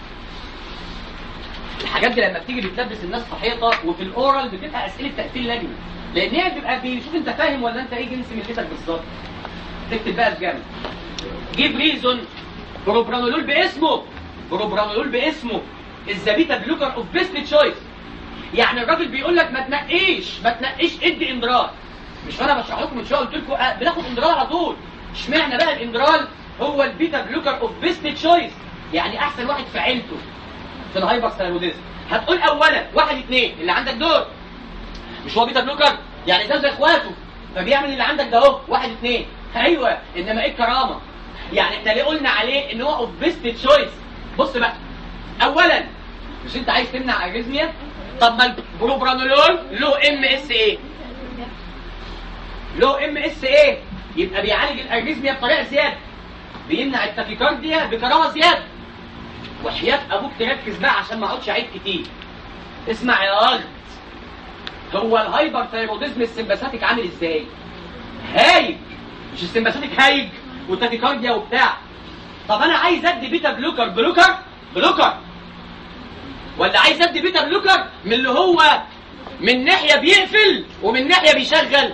Speaker 1: الحاجات دي لما بتيجي بتلبس الناس في حيطة وفي الأورال بتبقى أسئلة تقفيل لجنة. لأن هي بتبقى بيشوف أنت فاهم ولا أنت إيه جنس ملتك بالظبط. تكتب بقى في جنب. جيب ريزون بروبرانولول باسمه بروبرانولول باسمه الزبيتا بلوكر اوف بيست تشويس يعني الراجل بيقول لك ما تنقيش ما تنقيش ادي اندرال مش انا بشرح لكم من شويه قلت لكم آه بناخد اندرال على طول اشمعنى بقى الاندرال هو البيتا بلوكر اوف بيست تشويس يعني احسن واحد في عيلته في الهايبر ثايروديزم هتقول اولا واحد اثنين اللي عندك دول مش هو بيتا بلوكر يعني ده زي اخواته فبيعمل اللي عندك ده اهو واحد اثنين ايوه انما ايه الكرامه يعني احنا ليه قلنا عليه ان هو اوف بيست تشويس بص بقى اولا مش انت عايز تمنع اريزميا طب ما البروبرانولول له ام اس ايه له ام اس ايه يبقى بيعالج الاريزميا بطريقه زياده بيمنع التاكيكارديا بكرامه زياده وحياه ابوك تركز بقى عشان ما اقعدش اعيد كتير اسمع يا ولد هو الهايبر ثايروديزم السمباثيك عامل ازاي هايج مش السمباثيك هايج والتاكيكارديا وبتاع طب انا عايز ادي بيتا بلوكر بلوكر بلوكر ولا عايز ادي بيتا بلوكر من اللي هو من ناحيه بيقفل ومن ناحيه بيشغل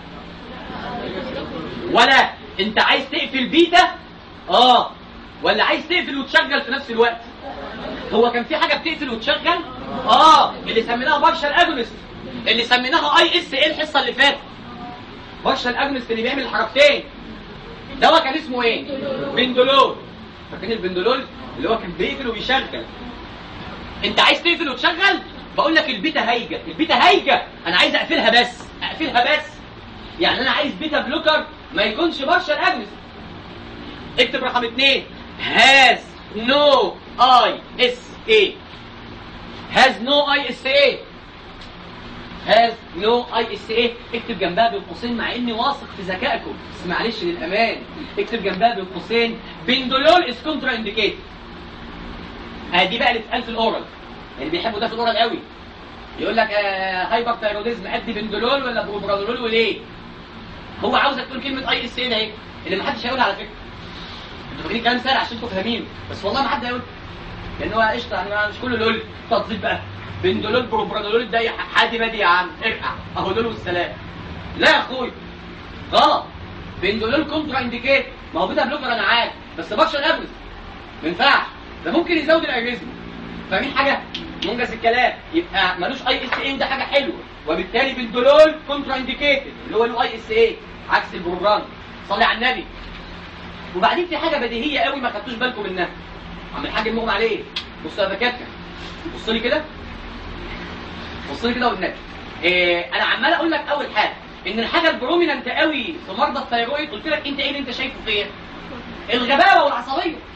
Speaker 1: ولا انت عايز تقفل بيتا اه ولا عايز تقفل وتشغل في نفس الوقت هو كان في حاجه بتقفل وتشغل اه اللي سميناها بارشال اجونست اللي سميناها اي اس ايه الحصه اللي فاتت بارشال اجونست اللي بيعمل الحركتين دواء كان اسمه ايه بندولول فاكرين البندولول اللي هو كان بيقفل وبيشغل انت عايز تقفل وتشغل بقول لك البيتا هايجه البيتا هايجه انا عايز اقفلها بس اقفلها بس يعني انا عايز بيتا بلوكر ما يكونش بارشال اجنس اكتب رقم اثنين هاز نو اي اس اي هاز نو اي اس اي هاز نو اي اس اي اكتب جنبها بين قوسين مع اني واثق في ذكائكم بس معلش للامان اكتب جنبها بين قوسين بندولول از كونترا انديكيتد دي بقى اللي اتقال في الاورال اللي بيحبوا ده في الاورال قوي يقول لك آه هايبر ثايروديزم ادي بندولول ولا بروبرانولول وليه؟ هو عاوزك تقول كلمه اي اس اي ده اهي اللي ما حدش هيقولها على فكره انتوا فاكرين كلام سهل عشان انتوا فاهمين بس والله ما حد هيقول لان هو قشطه يعني مش كله اللي يقول تطبيق بقى بندولول بروبرانولول ده حادي بادي يا عم ارقع اهو دول والسلام لا يا اخويا غلط بندولول كونترا انديكيت ما هو بيتا بلوكر انا عارف بس بكشر ابرز ما ينفعش ده ممكن يزود الاريزم فاهمين حاجه منجز الكلام يبقى ملوش اي اس اي وده حاجه حلوه وبالتالي بالدولول كونترا انديكيتد اللي هو له اي اس اي عكس البروجرام صلي على النبي وبعدين في حاجه بديهيه قوي ما خدتوش بالكم منها عم الحاج المغمى عليه بصوا يا دكاتره بص لي كده بص لي كده والنبي إيه انا عمال اقول لك اول حاجه ان الحاجه البروميننت قوي في مرضى الثيرويد قلت لك انت ايه اللي انت شايفه فيا الغباوه والعصبيه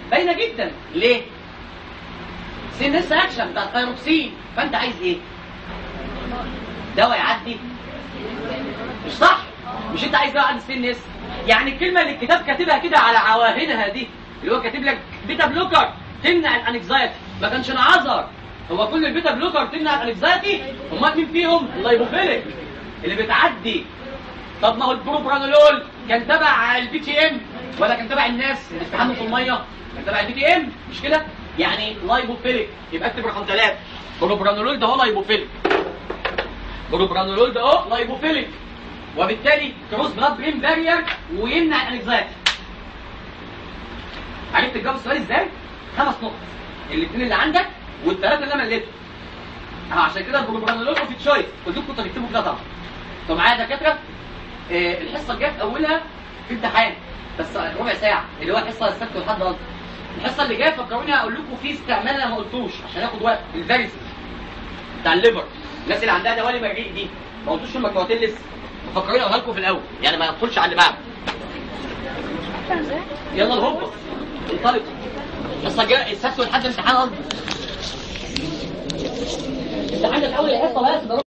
Speaker 1: باينه جدا ليه؟ سي ان اس اكشن بتاع الثايروكسين فانت عايز ايه؟ دواء يعدي مش صح مش انت عايز دواء يعدي سي ان اس يعني الكلمه اللي الكتاب كاتبها كده على عواهنها دي اللي هو كاتب لك بيتا بلوكر تمنع الانكزايتي ما كانش انعذر هو كل البيتا بلوكر تمنع الانكزايتي امال مين فيهم اللايبوفيليك اللي بتعدي طب ما هو البروبرانولول كان تبع البي تي ام ولا كان تبع الناس اللي استحموا في الميه كان تبع البي تي ام مش كده يعني لايبوفيليك يبقى اكتب رقم ثلاثة بروبرانولول ده هو لايبوفيليك بروبرانولول ده هو لايبوفيليك وبالتالي كروس بلاد برين بارير ويمنع الانكزايتي عرفت تجاوب السؤال ازاي؟ خمس نقط الاثنين اللي عندك والثلاثه اللي انا مليتهم اه عشان كده البروبرانولول في تشويس كلكم كنتوا تكتبوا كده طبعا طب معايا دكاتره آه الحصه الجايه في اولها في امتحان بس ربع ساعه اللي هو الحصه السبت والحد قصدي الحصه اللي جايه فكروني هقول لكم في استعمال انا ما قلتوش عشان ياخد وقت الفاريسز بتاع الليفر الناس اللي عندها دوالي مريء دي ما قلتوش في المجموعتين لسه فكروني اقولها لكم في الاول يعني ما ادخلش على اللي بعده يلا الهوبا انطلق الحصه الجايه السبت والحد امتحان قصدي امتحان الاول الحصه بس